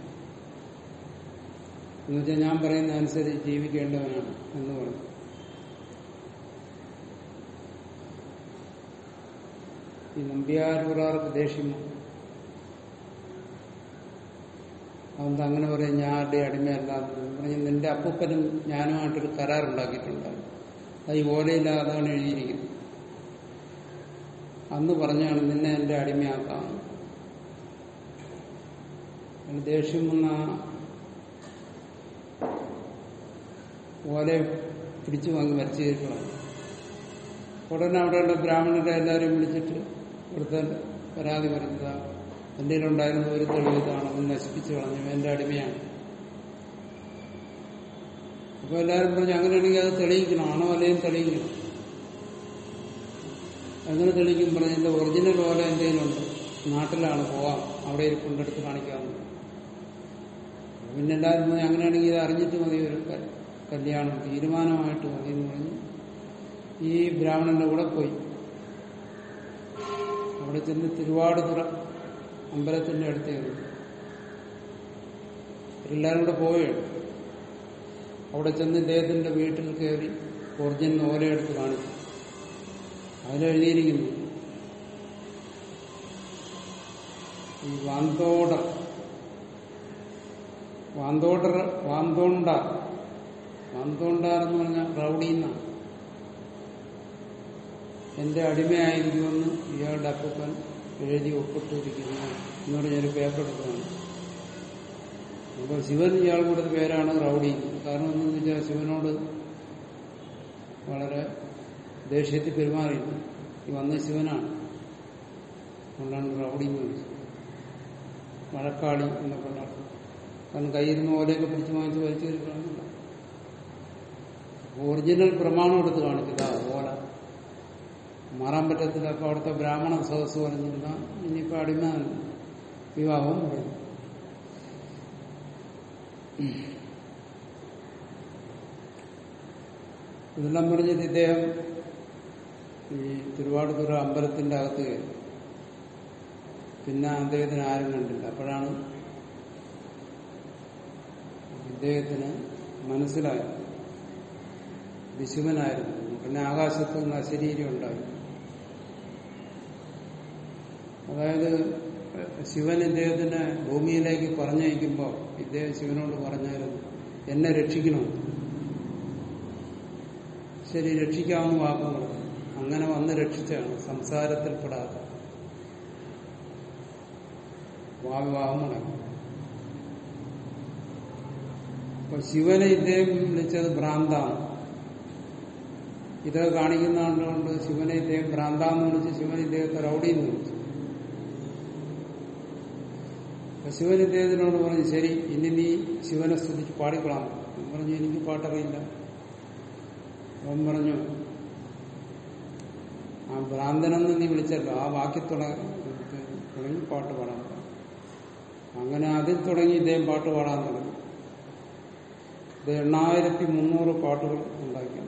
എന്നുവെച്ചാൽ ഞാൻ പറയുന്ന അനുസരിച്ച് ജീവിക്കേണ്ടവനാണ് എന്ന് പറഞ്ഞു ഈ നമ്പ്യാരൂറാർക്ക് ദേഷ്യം അതുകൊണ്ട് അങ്ങനെ പറയും ഞാൻ ആരുടെ അടിമയല്ല പറഞ്ഞു നിന്റെ അപ്പൂപ്പനും ഞാനുമായിട്ടൊരു കരാറുണ്ടാക്കിയിട്ടുണ്ടായിരുന്നു അത് ഈ ഓലയില്ലാതെ അതാണ് എഴുതിയിരിക്കുന്നത് അന്ന് പറഞ്ഞാണ് നിന്നെ എന്റെ അടിമയാക്കാം ദേഷ്യം വന്ന ഓലെ പിടിച്ചു വാങ്ങി വരച്ചു കയറ്റുവാണ് ഉടനെ അവിടെയുള്ള ബ്രാഹ്മണരെ എല്ലാവരും വിളിച്ചിട്ട് ഇവിടുത്തെ പരാതി പറയുന്നത് എന്റെ ഉണ്ടായിരുന്ന ഒരു തെളിവ് ഇതാണ് അവൻ നശിപ്പിച്ചു കളഞ്ഞു എന്റെ അടിമയാണ് അപ്പൊ എല്ലാവരും പറഞ്ഞു അങ്ങനെയാണെങ്കിൽ അത് തെളിയിക്കണം ആണോ അല്ലെങ്കിലും തെളിയിക്കണം എങ്ങനെ തെളിയിക്കും പറഞ്ഞു എന്റെ ഒറിജിനൽ ഓല എന്തെങ്കിലും ഉണ്ട് നാട്ടിലാണ് പോവാം അവിടെ കൊണ്ടെടുത്ത് കാണിക്കാവുന്നത് പിന്നെ എല്ലാവരും പറഞ്ഞു അങ്ങനെയാണെങ്കിൽ ഇത് അറിഞ്ഞിട്ട് മതി ഒരു കല്യാണം തീരുമാനമായിട്ട് മതി എന്ന് പറഞ്ഞു ഈ ബ്രാഹ്മണന്റെ കൂടെ പോയി അവിടെ ചെന്ന് തിരുവാടുതുറ അമ്പലത്തിന്റെ അടുത്തേക്ക് എല്ലാവരും കൂടെ പോവുകയാണ് അവിടെ ചെന്ന് ഇദ്ദേഹത്തിന്റെ വീട്ടിൽ കയറി ഒറിജിനൽ ഓലയെടുത്ത് കാണിച്ചു അതിലെഴുതിയിരിക്കുന്നു ഈ വാന്തോടർ വാന്തോടർ വാന്തോണ്ട വാന്തോണ്ടാർ എന്ന് പറഞ്ഞാൽ റൗഡി എന്നാണ് എന്റെ അടിമയായിരിക്കുമെന്ന് ഇയാളുടെ അപ്പൂപ്പൻ എഴുതി ഒപ്പിട്ടിരിക്കുന്നു എന്നോട് ഞാനൊരു പേപ്പർ എടുക്കുകയാണ് അപ്പോൾ ശിവൻ ഇയാൾ കൊടുത്ത പേരാണ് റൗഡി കാരണം എന്തെന്ന് വെച്ചാൽ ശിവനോട് വളരെ ദേഷ്യത്തിൽ പെരുമാറിയിരുന്നു ഈ വന്ന ശിവനാണ് അതുകൊണ്ടാണ് റൗഡി എന്ന് വിളിച്ചത് മഴക്കാളി എന്നൊക്കെ ഉള്ള അർത്ഥം. കാരണം കയ്യിരുന്ന ഓലയൊക്കെ പിടിച്ച് വാങ്ങിച്ച് വലിച്ചു തീർക്കണമെന്നില്ല ഒറിജിനൽ പ്രമാണം എടുത്ത് കാണിച്ചതാ ഓല മാറാൻ പറ്റത്തില്ല അപ്പൊ അവിടുത്തെ ബ്രാഹ്മണ സദസ് പറഞ്ഞില്ല ഇനിയിപ്പോ അടിമ വിവാഹവും പറയും ഇതെല്ലാം പറഞ്ഞിട്ട് ഇദ്ദേഹം ഈ തിരുവാടുതുറ അമ്പലത്തിന്റെ അകത്ത് കയറി പിന്നെ അദ്ദേഹത്തിന് ആരും കണ്ടില്ല അപ്പോഴാണ് ഇദ്ദേഹത്തിന് മനസ്സിലായത് വിശുവനായിരുന്നു പിന്നെ ആകാശത്ത് നിന്ന് അശരീരം ഉണ്ടായി അതായത് ശിവൻ ഇദ്ദേഹത്തിനെ ഭൂമിയിലേക്ക് പറഞ്ഞയക്കുമ്പോൾ ഇദ്ദേഹം ശിവനോട് പറഞ്ഞായിരുന്നു എന്നെ രക്ഷിക്കണം ശരി രക്ഷിക്കാവുന്ന വാക്കുകൾ അങ്ങനെ വന്ന് രക്ഷിച്ചാണ് സംസാരത്തിൽപ്പെടാതെ വാവിവാഹം മുടങ്ങി അപ്പൊ ശിവനെ ഇദ്ദേഹം വിളിച്ചത് ഭ്രാന്താണ് ഇത് കാണിക്കുന്ന കണ്ടുകൊണ്ട് ശിവനെ ഇദ്ദേഹം ഭ്രാന്താന്ന് വിളിച്ച് ശിവൻ ഇദ്ദേഹത്തെ റൗഡിന്ന് വിളിച്ചു അപ്പൊ ശിവൻ ഇദ്ദേഹത്തിനോട് പറഞ്ഞു ശരി ഇനി നീ ശിവനെ സ്തുതിച്ച് പാടിക്കൊള്ളാം അവൻ പറഞ്ഞു എനിക്ക് പാട്ടറിയില്ല അവൻ പറഞ്ഞു ആ ഭ്രാന്തനെന്ന് നീ വിളിച്ചല്ലോ ആ വാക്യ തുടങ്ങി പാട്ട് പാടാൻ പറഞ്ഞു. അങ്ങനെ അതിൽ തുടങ്ങി ഇദ്ദേഹം പാട്ട് പാടാൻ തുടങ്ങി ഇത് എണ്ണായിരത്തി മുന്നൂറ് പാട്ടുകൾ ഉണ്ടാക്കിയാണ്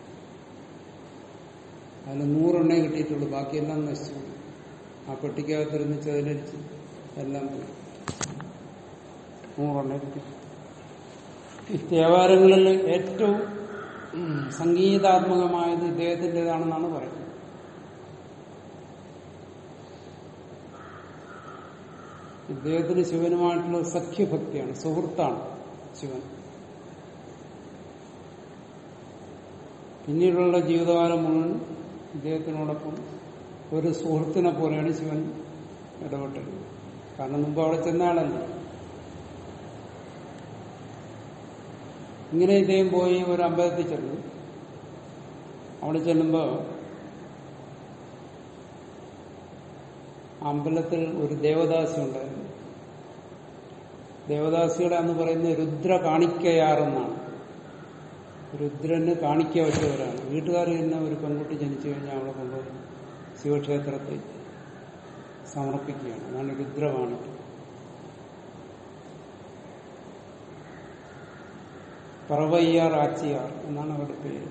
അതിൽ നൂറെണ്ണേ കിട്ടിയിട്ടുള്ളൂ ബാക്കിയെല്ലാം നശിച്ചു ആ പെട്ടിക്കകത്തിരുന്ന് ചെതിലടിച്ച് എല്ലാം പോയി നൂറെണ്ണേ കിട്ടി ഈ ദേവാലയങ്ങളിൽ ഏറ്റവും ഉം, സംഗീതാത്മകമായത് ഇദ്ദേഹത്തിൻ്റെതാണെന്നാണ് പറയുന്നത് ഇദ്ദേഹത്തിന് ശിവനുമായിട്ടുള്ള സഖ്യഭക്തിയാണ് സുഹൃത്താണ് ശിവൻ പിന്നീടുള്ള ജീവിതകാലം മുഴുവൻ ഇദ്ദേഹത്തിനോടൊപ്പം ഒരു സുഹൃത്തിനെ പോലെയാണ് ശിവൻ ഇടപെട്ടത് കാരണം മുമ്പ് അവിടെ ചെന്ന ആളല്ല ഇങ്ങനെ ഇദ്ദേഹം പോയി ഒരു അമ്പലത്തിൽ ചെന്നു അവിടെ ചെല്ലുമ്പോൾ അമ്പലത്തിൽ ഒരു ദേവദാസി ഉണ്ടായിരുന്നു ദേവദാസിയുടെ എന്ന് പറയുന്നത് രുദ്ര കാണിക്കയാറെന്നാണ് രുദ്രന് കാണിക്ക വെച്ചവരാണ് വീട്ടുകാർ തന്നെ ഒരു പെൺകുട്ടി ജനിച്ചു കഴിഞ്ഞാൽ അവളെ കൊണ്ടുപോയി ശിവക്ഷേത്രത്തിൽ സമർപ്പിക്കുകയാണ് അതാണ് രുദ്രവാണിക്യം പറവയ്യാർ ആച്ചിയാർ എന്നാണ് അവരുടെ പേര്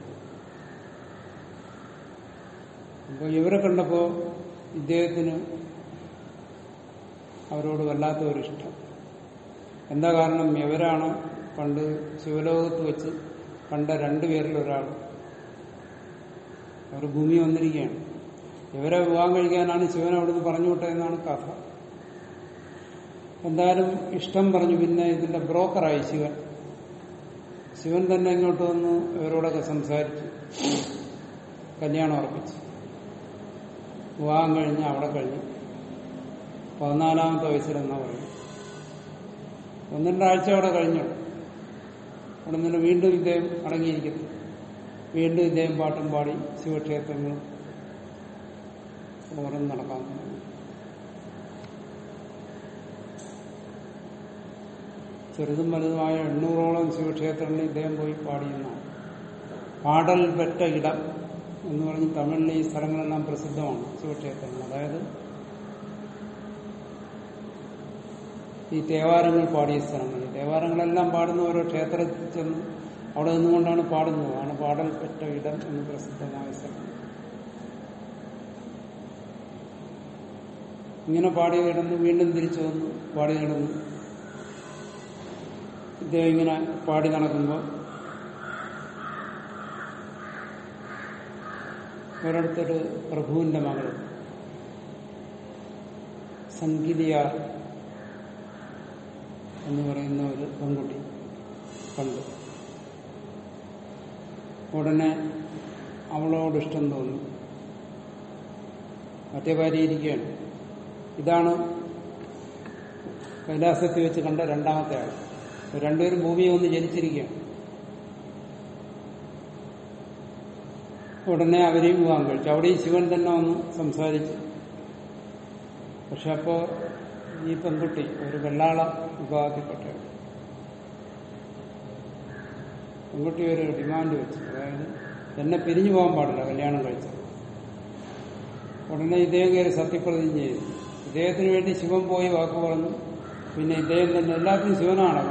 അപ്പോൾ ഇവരെ കണ്ടപ്പോൾ ഇദ്ദേഹത്തിന് അവരോട് വല്ലാത്ത ഒരു ഇഷ്ടം എന്താ കാരണം ഇവരാണ് പണ്ട് ശിവലോകത്ത് വെച്ച് കണ്ട രണ്ടുപേരിൽ ഒരാൾ അവർ ഭൂമി വന്നിരിക്കുകയാണ് ഇവരെ വിവാഹം കഴിക്കാനാണ് ശിവൻ അവിടുന്ന് പറഞ്ഞു വിട്ടതെന്നാണ് കഥ എന്തായാലും ഇഷ്ടം പറഞ്ഞു പിന്നെ ഇതിന്റെ ബ്രോക്കറായി ശിവൻ ശിവൻ തന്നെ ഇങ്ങോട്ട് വന്ന് ഇവരോടൊക്കെ സംസാരിച്ചു കല്യാണം ഉറപ്പിച്ചു വിവാഹം കഴിഞ്ഞ് അവിടെ കഴിഞ്ഞു പതിനാലാമത്തെ വയസ്സിലെന്നാ പറയും ഒന്ന് രണ്ടാഴ്ച അവിടെ കഴിഞ്ഞു അവിടെ നിന്ന് വീണ്ടും ഇദ്ദേഹം അടങ്ങിയിരിക്കുന്നു വീണ്ടും ഇദ്ദേഹം പാട്ടും പാടി ശിവക്ഷേത്രങ്ങൾ ഓരം നടക്കാൻ തുടങ്ങി ചെറുതും വലുതുമായ എണ്ണൂറോളം ശിവക്ഷേത്രങ്ങളിൽ ഇദ്ദേഹം പോയി പാടിയെന്നാണ് പാടൽ പെറ്റ ഇടം എന്ന് പറഞ്ഞ് തമിഴിലെ ഈ സ്ഥലങ്ങളെല്ലാം പ്രസിദ്ധമാണ് ശിവക്ഷേത്രങ്ങൾ അതായത് ഈ തേവാരങ്ങൾ പാടിയ സ്ഥലങ്ങൾ ഈ തേവാരങ്ങളെല്ലാം പാടുന്ന ഓരോ ക്ഷേത്രത്തിൽ ചെന്ന് അവിടെ നിന്നുകൊണ്ടാണ് പാടുന്നത് ആണ് പാടൽ പെറ്റ ഇടം എന്ന് പ്രസിദ്ധമായ സ്ഥലം ഇങ്ങനെ പാടി കിടന്ന് വീണ്ടും തിരിച്ചു വന്നു പാടി കിടന്നു ഇദ്ദേഹം ഇങ്ങനെ പാടി നടക്കുമ്പോൾ ഒരിടത്തൊരു പ്രഭുവിന്റെ മകൾ സംഗീതിയാർ എന്ന് പറയുന്ന ഒരു പെൺകുട്ടി കണ്ടു ഉടനെ അവളോട് ഇഷ്ടം തോന്നി മറ്റേ ഭാര്യ ഇരിക്കുകയാണ് ഇതാണ് കൈലാസത്തിൽ വെച്ച് കണ്ട രണ്ടാമത്തെ ആൾ രണ്ടുപേരും ഭൂമിയെ ഒന്ന് ജനിച്ചിരിക്കുകയാണ് ഉടനെ അവരെയും വിവാഹം കഴിച്ചു അവിടെയും ശിവൻ തന്നെ വന്ന് സംസാരിച്ചു പക്ഷെ അപ്പോ ഈ പെൺകുട്ടി ഒരു വെള്ളാള വിഭാഗത്തിൽപ്പെട്ട പെൺകുട്ടി ഒരു ഡിമാൻഡ് വെച്ചു അതായത് എന്നെ പിരിഞ്ഞു പോകാൻ പാടില്ല കല്യാണം കഴിച്ചത് ഉടനെ ഇദ്ദേഹം കയറി സത്യപ്രതിജ്ഞ ചെയ്തു ഇദ്ദേഹത്തിന് വേണ്ടി ശിവൻ പോയി വാക്ക് പറഞ്ഞു പിന്നെ ഇദ്ദേഹം തന്നെ എല്ലാത്തിനും ശിവനാണ്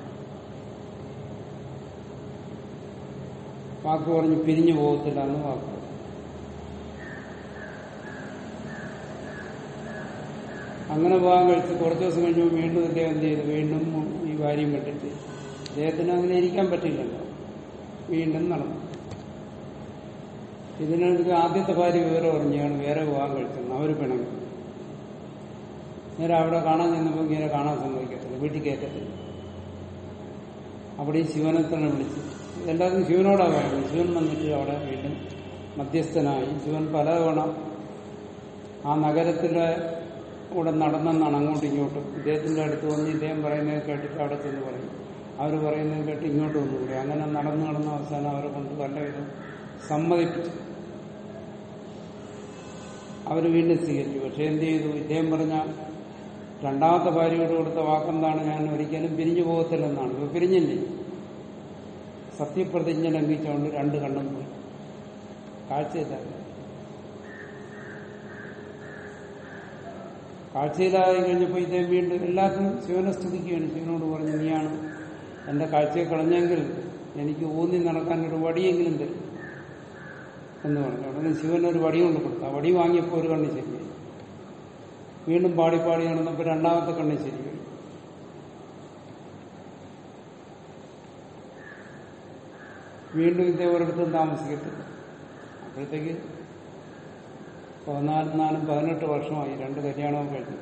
വാക്ക് പറഞ്ഞ് പിരിഞ്ഞു പോകത്തില്ല എന്ന് വാക്ക് പറഞ്ഞു. അങ്ങനെ പോകാൻ കഴിച്ച് കുറച്ച് ദിവസം കഴിഞ്ഞപ്പോൾ വീണ്ടും ഇദ്ദേഹം എന്ത് ചെയ്തു വീണ്ടും ഈ ഭാര്യയും കണ്ടിട്ട് ഇദ്ദേഹത്തിന് അങ്ങനെ ഇരിക്കാൻ പറ്റില്ലല്ലോ വീണ്ടും നടന്നു ഇതിനെടുത്ത് ആദ്യത്തെ ഭാര്യ വിവരം അറിഞ്ഞാണ് വേറെ വിവാഹം കഴിച്ചത് അവർ പിണങ്ങി നേരെ അവിടെ കാണാൻ ചെന്നപ്പോൾ ഇങ്ങനെ കാണാൻ സമ്മതിക്കത്തില്ല വീട്ടിൽ കയറ്റത്തില്ല അവിടെ ഈ ശിവനെ തന്നെ വിളിച്ചു എല്ലാവർക്കും ശിവനോടാ പറയുന്നത് ശിവൻ വന്നിട്ട് അവിടെ വീണ്ടും മധ്യസ്ഥനായി ശിവൻ പലതവണ ആ നഗരത്തിലെ കൂടെ നടന്നെന്നാണ് അങ്ങോട്ടും ഇങ്ങോട്ടും ഇദ്ദേഹത്തിന്റെ അടുത്ത് വന്ന് ഇദ്ദേഹം പറയുന്നത് കേട്ടിട്ട് അവിടെ ചെന്ന് പറയും അവർ പറയുന്നത് കേട്ട് ഇങ്ങോട്ട് വന്നു പറയും അങ്ങനെ നടന്നു നടന്ന അവസാനം അവരെ കൊണ്ട് പല വിധം സമ്മതിപ്പിച്ചു അവർ വീണ്ടും സ്വീകരിച്ചു പക്ഷെ എന്ത് ചെയ്തു ഇദ്ദേഹം പറഞ്ഞ രണ്ടാമത്തെ ഭാര്യയോട് കൊടുത്ത വാക്കെന്താണ് ഞാൻ ഒരിക്കലും പിരിഞ്ഞു പോകത്തില്ലെന്നാണ് ഇപ്പൊ പിരിഞ്ഞില്ലേ സത്യപ്രതിജ്ഞ ലംഘിച്ചുകൊണ്ട് രണ്ട് കണ്ണും പോയി കാഴ്ചയില്ല കാഴ്ചയില്ലാതെ കഴിഞ്ഞപ്പോൾ ഇദ്ദേഹം വീണ്ടും എല്ലാത്തിനും ശിവനെ സ്തുതിക്കുകയാണ് ശിവനോട് പറഞ്ഞു നീയാണ് എന്റെ കാഴ്ചയെ കളഞ്ഞെങ്കിൽ എനിക്ക് ഊന്നി നടക്കാൻ ഒരു വടിയെങ്കിലും തരും എന്ന് പറഞ്ഞു ഉടനെ ശിവൻ ഒരു വടി കൊണ്ട് കൊടുത്തു ആ വടി വാങ്ങിയപ്പോൾ ഒരു കണ്ണ് ശരിയായി വീണ്ടും പാടി പാടി നടന്നപ്പോൾ രണ്ടാമത്തെ കണ്ണ് ശരിയായി വീണ്ടും ഇദ്ദേഹം ഒരിടത്തും താമസിക്കത്തില്ല അപ്പോഴത്തേക്ക് പതിനാലും നാലും പതിനെട്ട് വർഷമായി രണ്ട് കല്യാണവും കഴിഞ്ഞു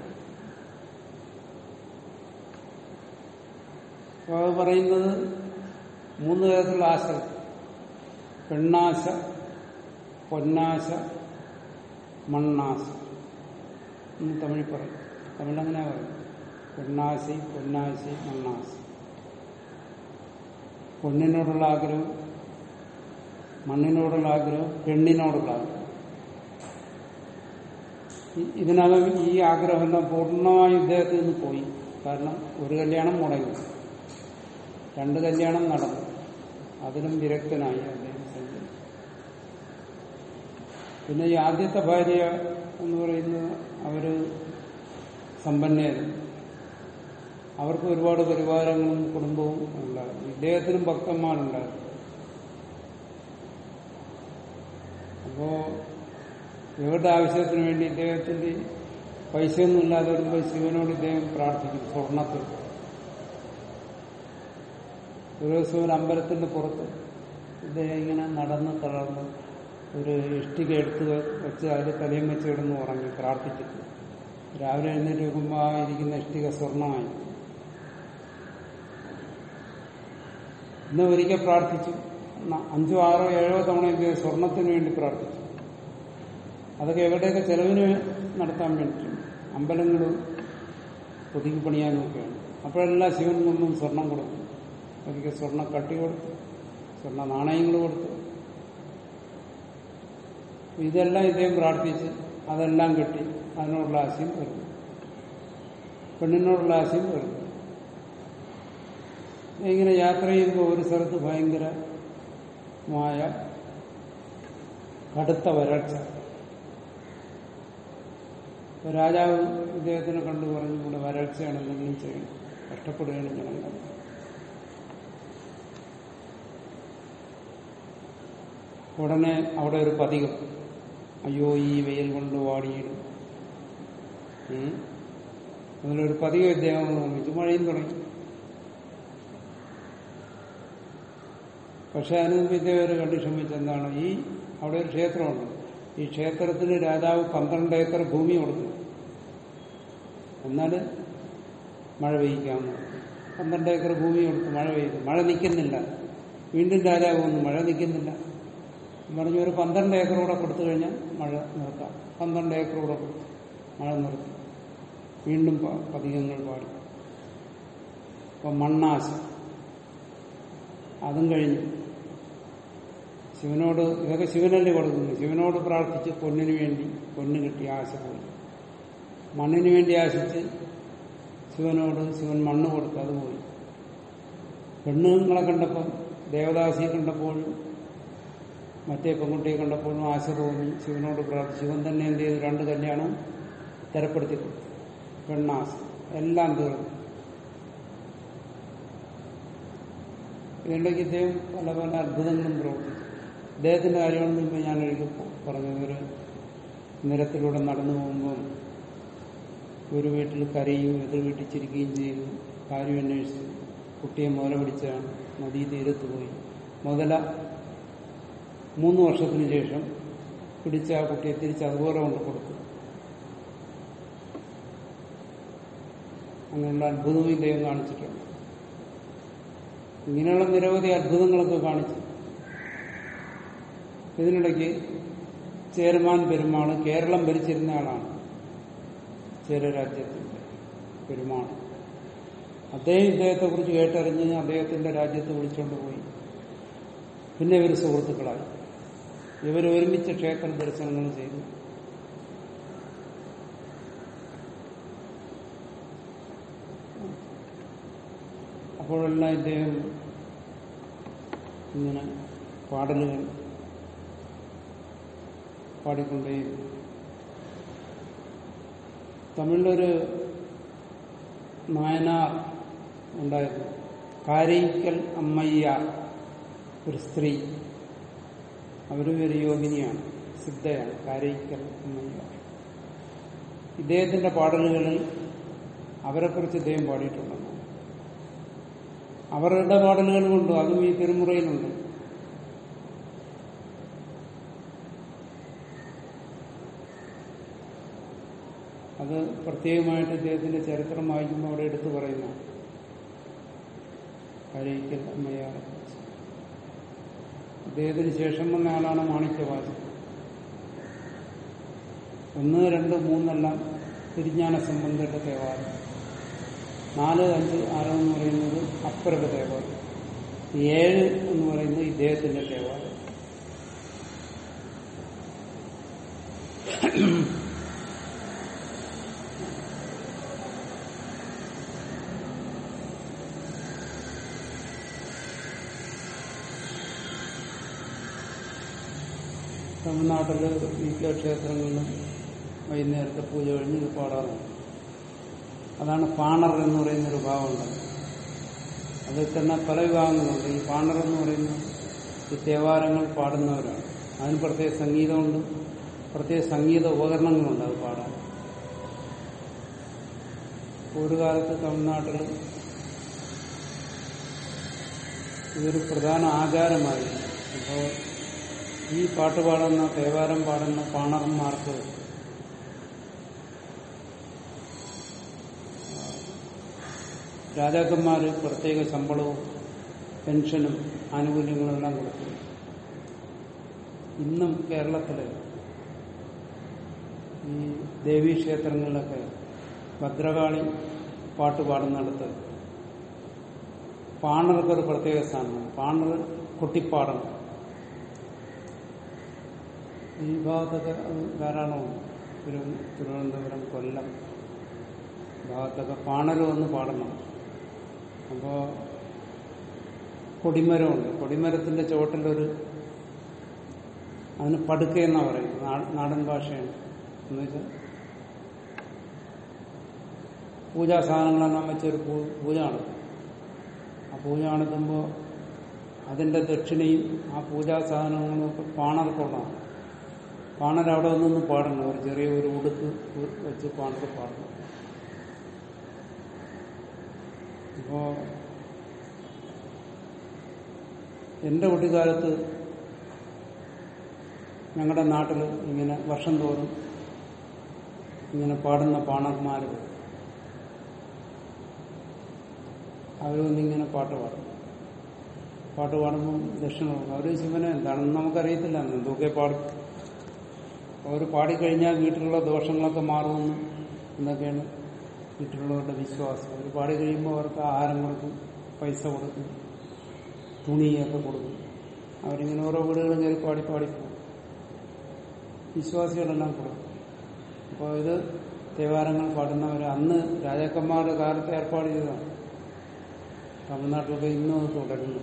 അപ്പോൾ അത് പറയുന്നത് മൂന്ന് തരത്തിലുള്ള ആശ പെണ്ണാശ പൊന്നാശ മണ്ണാശ എന്ന് തമിഴിൽ പറയും തമിഴങ്ങനെ പറയും പെണ്ണാശി പൊന്നാശി മണ്ണാശി പൊന്നിനോടുള്ള ആഗ്രഹം മണ്ണിനോടുള്ള ആഗ്രഹം പെണ്ണിനോടുള്ള ആഗ്രഹം ഇ- ഇതിനകം ഈ ആഗ്രഹമെല്ലാം പൂർണ്ണമായും ഇദ്ദേഹത്തിൽ നിന്ന് പോയി കാരണം ഒരു കല്യാണം മുടങ്ങി രണ്ട് കല്യാണം നടന്നു അതിലും വിരക്തനായി അദ്ദേഹം സഞ്ചരിച്ചു പിന്നെ ഈ ആദ്യത്തെ ഭാര്യ എന്ന് പറയുന്നത് അവര് സമ്പന്നയായിരുന്നു അവർക്ക് ഒരുപാട് പരിവാരങ്ങളും കുടുംബവും ഉണ്ടായിരുന്നു ഇദ്ദേഹത്തിനും ഭക്തന്മാരുണ്ടായിരുന്നു അപ്പോ ഇവരുടെ ആവശ്യത്തിന് വേണ്ടി ഇദ്ദേഹത്തിന്റെ പൈസയൊന്നും ഇല്ലാതെ വരുമ്പോൾ ശിവനോട് ഇദ്ദേഹം പ്രാർത്ഥിക്കും സ്വർണത്തിൽ ഒരു ദിവസം ഒരു അമ്പലത്തിന്റെ പുറത്ത് ഇദ്ദേഹം ഇങ്ങനെ നടന്ന് തളർന്ന് ഒരു ഇഷ്ടിക എടുത്ത് വെച്ച് അതിൽ തലയും വെച്ച് കിടന്ന് ഉറങ്ങി പ്രാർത്ഥിച്ചിട്ട് രാവിലെ എഴുന്നേറ്റ് നോക്കുമ്പോൾ ആ ഇരിക്കുന്ന ഇഷ്ടിക സ്വർണമായി ഇന്ന് ഒരിക്കൽ പ്രാർത്ഥിച്ചു ന- അഞ്ചോ ആറോ ഏഴോ തവണ ഇദ്ദേഹം സ്വർണത്തിന് വേണ്ടി പ്രാർത്ഥിച്ചു അതൊക്കെ എവിടെയൊക്കെ ചെലവിന് നടത്താൻ വേണ്ടി അമ്പലങ്ങൾ പുതുക്കി പണിയാനൊക്കെയാണ് അപ്പോഴെല്ലാം ശിവൻ നിന്നും സ്വർണം കൊടുക്കും ഒരിക്കൽ സ്വർണ്ണ കട്ടി കൊടുത്തു സ്വർണ്ണ നാണയങ്ങൾ കൊടുത്തു ഇതെല്ലാം ഇദ്ദേഹം പ്രാർത്ഥിച്ച് അതെല്ലാം കിട്ടി അതിനോടുള്ള ആശയം വരുന്നു പെണ്ണിനോടുള്ള ആശയം വരുന്നു ഇങ്ങനെ യാത്ര ചെയ്യുമ്പോൾ ഒരു സ്ഥലത്ത് ഭയങ്കരമായ കടുത്ത വരൾച്ച അപ്പൊ രാജാവ് ഇദ്ദേഹത്തിനെ കണ്ടു പറഞ്ഞു ഇവിടെ വരൾച്ചയാണ് എന്തെങ്കിലും ചെയ്യണം കഷ്ടപ്പെടുകയാണ് ജനങ്ങൾ ഉടനെ അവിടെ ഒരു പതികം അയ്യോ ഈ വെയിൽ കൊണ്ട് വാടിയിടും ഉം. അതിലൊരു പതികം ഇദ്ദേഹം നിർമ്മിച്ചു മഴയും തുടങ്ങി പക്ഷെ അതിന് മുമ്പ് ഇദ്ദേഹം ഒരു കണ്ടീഷൻ വെച്ച് എന്താണ് ഈ അവിടെ ഒരു ക്ഷേത്രമുണ്ട് ഈ ക്ഷേത്രത്തിന് രാജാവ് പന്ത്രണ്ട് ഏക്കർ ഭൂമി കൊടുത്തു എന്നാൽ മഴ പെയ്യിക്കാമെന്ന് പറഞ്ഞു. പന്ത്രണ്ട് ഏക്കർ ഭൂമി കൊടുത്ത് മഴ പെയ്തു മഴ നിൽക്കുന്നില്ല വീണ്ടും രാജാവ് വന്നു മഴ നിൽക്കുന്നില്ല പറഞ്ഞു ഒരു പന്ത്രണ്ട് ഏക്കർ കൂടെ കൊടുത്തു കഴിഞ്ഞാൽ മഴ നിർത്താം പന്ത്രണ്ട് ഏക്കർ കൂടെ കൊടുത്തു മഴ നിർത്തി വീണ്ടും പ- പതികങ്ങൾ പാടി അപ്പൊ മണ്ണാശ അതും കഴിഞ്ഞു ശിവനോട് ഇതൊക്കെ ശിവനല്ലേ കൊടുക്കുന്നു ശിവനോട് പ്രാർത്ഥിച്ച് പൊന്നിന് വേണ്ടി പൊന്ന് കിട്ടി ആശ പോയി മണ്ണിന് വേണ്ടി ആശിച്ച് ശിവനോട് ശിവൻ മണ്ണ് കൊടുത്തു അത് പോയി പെണ്ണുങ്ങളെ കണ്ടപ്പം ദേവദാസിയെ കണ്ടപ്പോഴും മറ്റേ പെൺകുട്ടിയെ കണ്ടപ്പോഴും ആശ തോന്നി ശിവനോട് പ്രാർത്ഥിച്ചു ശിവൻ തന്നെ എന്ത് ചെയ്തു രണ്ട് കല്യാണം തരപ്പെടുത്തി കൊടുത്തു പെണ്ണാശ എല്ലാം തീർന്നു ഇതിലേക്ക് ഇദ്ദേഹം പല പല അത്ഭുതങ്ങളും പ്രവർത്തിച്ചു ഇദ്ദേഹത്തിന്റെ കാര്യമാണെന്ന് ഇപ്പൊ ഞാൻ ഒരിക്കൽ പറഞ്ഞത് ഒരു നിരത്തിലൂടെ നടന്നു പോകുമ്പോൾ ഒരു വീട്ടിൽ കരയും എതിർ വീട്ടിൽ ചിരിക്കുകയും ചെയ്യുന്നു കാര്യം അന്വേഷിച്ചു കുട്ടിയെ മുതല പിടിച്ചാണ് നദീ തീരത്ത് പോയി മുതല മൂന്ന് വർഷത്തിന് ശേഷം പിടിച്ച ആ കുട്ടിയെ തിരിച്ച് അതുപോലെ കൊണ്ട് കൊടുത്തു അങ്ങനെയുള്ള അത്ഭുതവും ഇദ്ദേഹം കാണിച്ചിട്ടുണ്ട് ഇങ്ങനെയുള്ള നിരവധി അത്ഭുതങ്ങളൊക്കെ കാണിച്ചു ഇതിനിടയ്ക്ക് ചേരമാൻ പെരുമാൾ കേരളം ഭരിച്ചിരുന്ന ആളാണ് ചേരരാജ്യത്തിന്റെ പെരുമാൾ അദ്ദേഹം ഇദ്ദേഹത്തെ കുറിച്ച് കേട്ടറിഞ്ഞ് അദ്ദേഹത്തിന്റെ രാജ്യത്ത് വിളിച്ചുകൊണ്ട് പോയി പിന്നെ ഇവർ സുഹൃത്തുക്കളായി ഇവർ ഒരുമിച്ച് ക്ഷേത്ര ദർശനങ്ങൾ ചെയ്തു അപ്പോഴെല്ലാം ഇദ്ദേഹം ഇങ്ങനെ പാടലുകൾ പാടിക്കൊണ്ടേയിരുന്നു തമിഴിലൊരു നായനാർ ഉണ്ടായിരുന്നു കാരയിക്കൽ അമ്മയ്യ ഒരു സ്ത്രീ അവരും ഒരു യോഗിനിയാണ് സിദ്ധയാണ് കാരയിക്കൽ അമ്മയ്യ ഇദ്ദേഹത്തിന്റെ പാടലുകളിൽ അവരെക്കുറിച്ച് ഇദ്ദേഹം പാടിയിട്ടുണ്ടെന്ന് അവരുടെ പാടലുകളുമുണ്ട് അതും ഈ തിരുമുറയിലുണ്ട് അത് പ്രത്യേകമായിട്ട് ഇദ്ദേഹത്തിന്റെ ചരിത്രം വായിക്കുമ്പോൾ അവിടെ എടുത്തു പറയുന്ന കരയിക്കൽ അമ്മയാറെ കുറിച്ച് ഇദ്ദേഹത്തിന് ശേഷം വന്ന ആളാണ് മാണിക്യവാചകൻ ഒന്ന് രണ്ട് മൂന്നെല്ലാം തിരിഞ്ഞാന സംബന്ധയുടെ തേവാരം നാല് അഞ്ച് ആറ് എന്ന് പറയുന്നത് അപ്പരുടെ തേവാരം ഏഴ് എന്ന് പറയുന്നത് ഇദ്ദേഹത്തിന്റെ തേവാരം തമിഴ്നാട്ടില് മിക്ക ക്ഷേത്രങ്ങളിലും വൈകുന്നേരത്തെ പൂജ കഴിഞ്ഞ് ഇത് പാടാറുണ്ട് അതാണ് പാണർ എന്ന് പറയുന്ന ഒരു ഭാവമുണ്ട് അതിൽ തന്നെ പല വിഭാഗങ്ങളുണ്ട് ഈ പാണർ എന്ന് പറയുന്ന ഈ തേവാരങ്ങൾ പാടുന്നവരാണ് അതിന് പ്രത്യേക സംഗീതമുണ്ട് പ്രത്യേക സംഗീത ഉപകരണങ്ങളുണ്ട് അത് പാടാൻ ഒരു കാലത്ത് തമിഴ്നാട്ടിൽ ഇതൊരു പ്രധാന ആചാരമായിരുന്നു അപ്പോൾ ഈ പാട്ട് പാടുന്ന തേവാരം പാടുന്ന പാണർമാർക്ക് രാജാക്കന്മാര് പ്രത്യേക ശമ്പളവും പെൻഷനും ആനുകൂല്യങ്ങളും എല്ലാം കൊടുത്തു ഇന്നും കേരളത്തില് ഈ ദേവീക്ഷേത്രങ്ങളിലൊക്കെ ഭദ്രകാളി പാട്ട് പാടുന്നിടത്ത് പാണർക്കൊരു പ്രത്യേക സ്ഥാനമാണ് പാണർ കൊട്ടിപ്പാടണം ഈ ഭാഗത്തൊക്കെ അത് ധാരാളമുണ്ട് തിരു തിരുവനന്തപുരം കൊല്ലം ഭാഗത്തൊക്കെ പാണൽ വന്ന് പാടണം അപ്പോ കൊടിമരമുണ്ട് കൊടിമരത്തിന്റെ ചുവട്ടിലൊരു അതിന് പടുക്ക എന്നാ പറയുന്നത് നാ- നാടൻ ഭാഷയാണ് എന്ന് വെച്ചാൽ പൂജാ സാധനങ്ങളെല്ലാം വെച്ചൊരു പൂ- പൂജ നടത്തും ആ പൂജ നടത്തുമ്പോൾ അതിന്റെ ദക്ഷിണയും ആ പൂജാ സാധനങ്ങളും ഒക്കെ പാണർക്കുള്ളതാണ് പാണർ അവിടെ നിന്ന് പാടണം ഒരു ചെറിയ ഒരു ഉടുക്ക് വെച്ച് പാണർ പാടണം അപ്പോ എന്റെ കുട്ടിക്കാലത്ത് ഞങ്ങളുടെ നാട്ടിൽ ഇങ്ങനെ വർഷം തോറും ഇങ്ങനെ പാടുന്ന പാണർമാർ അവരൊന്നിങ്ങനെ പാട്ട് പാടും പാട്ട് പാടുമ്പോൾ ദക്ഷിണ കൊടുക്കും അവർ ശിവനെ എന്താണെന്ന് നമുക്കറിയത്തില്ല എന്തൊക്കെ പാടും അവർ പാടിക്കഴിഞ്ഞാൽ വീട്ടിലുള്ള ദോഷങ്ങളൊക്കെ മാറുമെന്ന് എന്നൊക്കെയാണ് വീട്ടിലുള്ളവരുടെ വിശ്വാസം അവർ പാടി കഴിയുമ്പോൾ അവർക്ക് ആഹാരം കൊടുക്കും പൈസ കൊടുക്കും തുണിയൊക്കെ കൊടുക്കും അവരിങ്ങനെ ഓരോ വീടുകളും കയറി പാടി പാടി പോകും വിശ്വാസികളെല്ലാം കൊടുക്കും അപ്പോൾ ഇത് ദേവാലയങ്ങൾ പാടുന്നവർ അന്ന് രാജാക്കന്മാരുടെ കാലത്ത് ഏർപ്പാട് ചെയ്തതാണ് തമിഴ്നാട്ടിലൊക്കെ ഇന്നും അത് തുടരുന്നു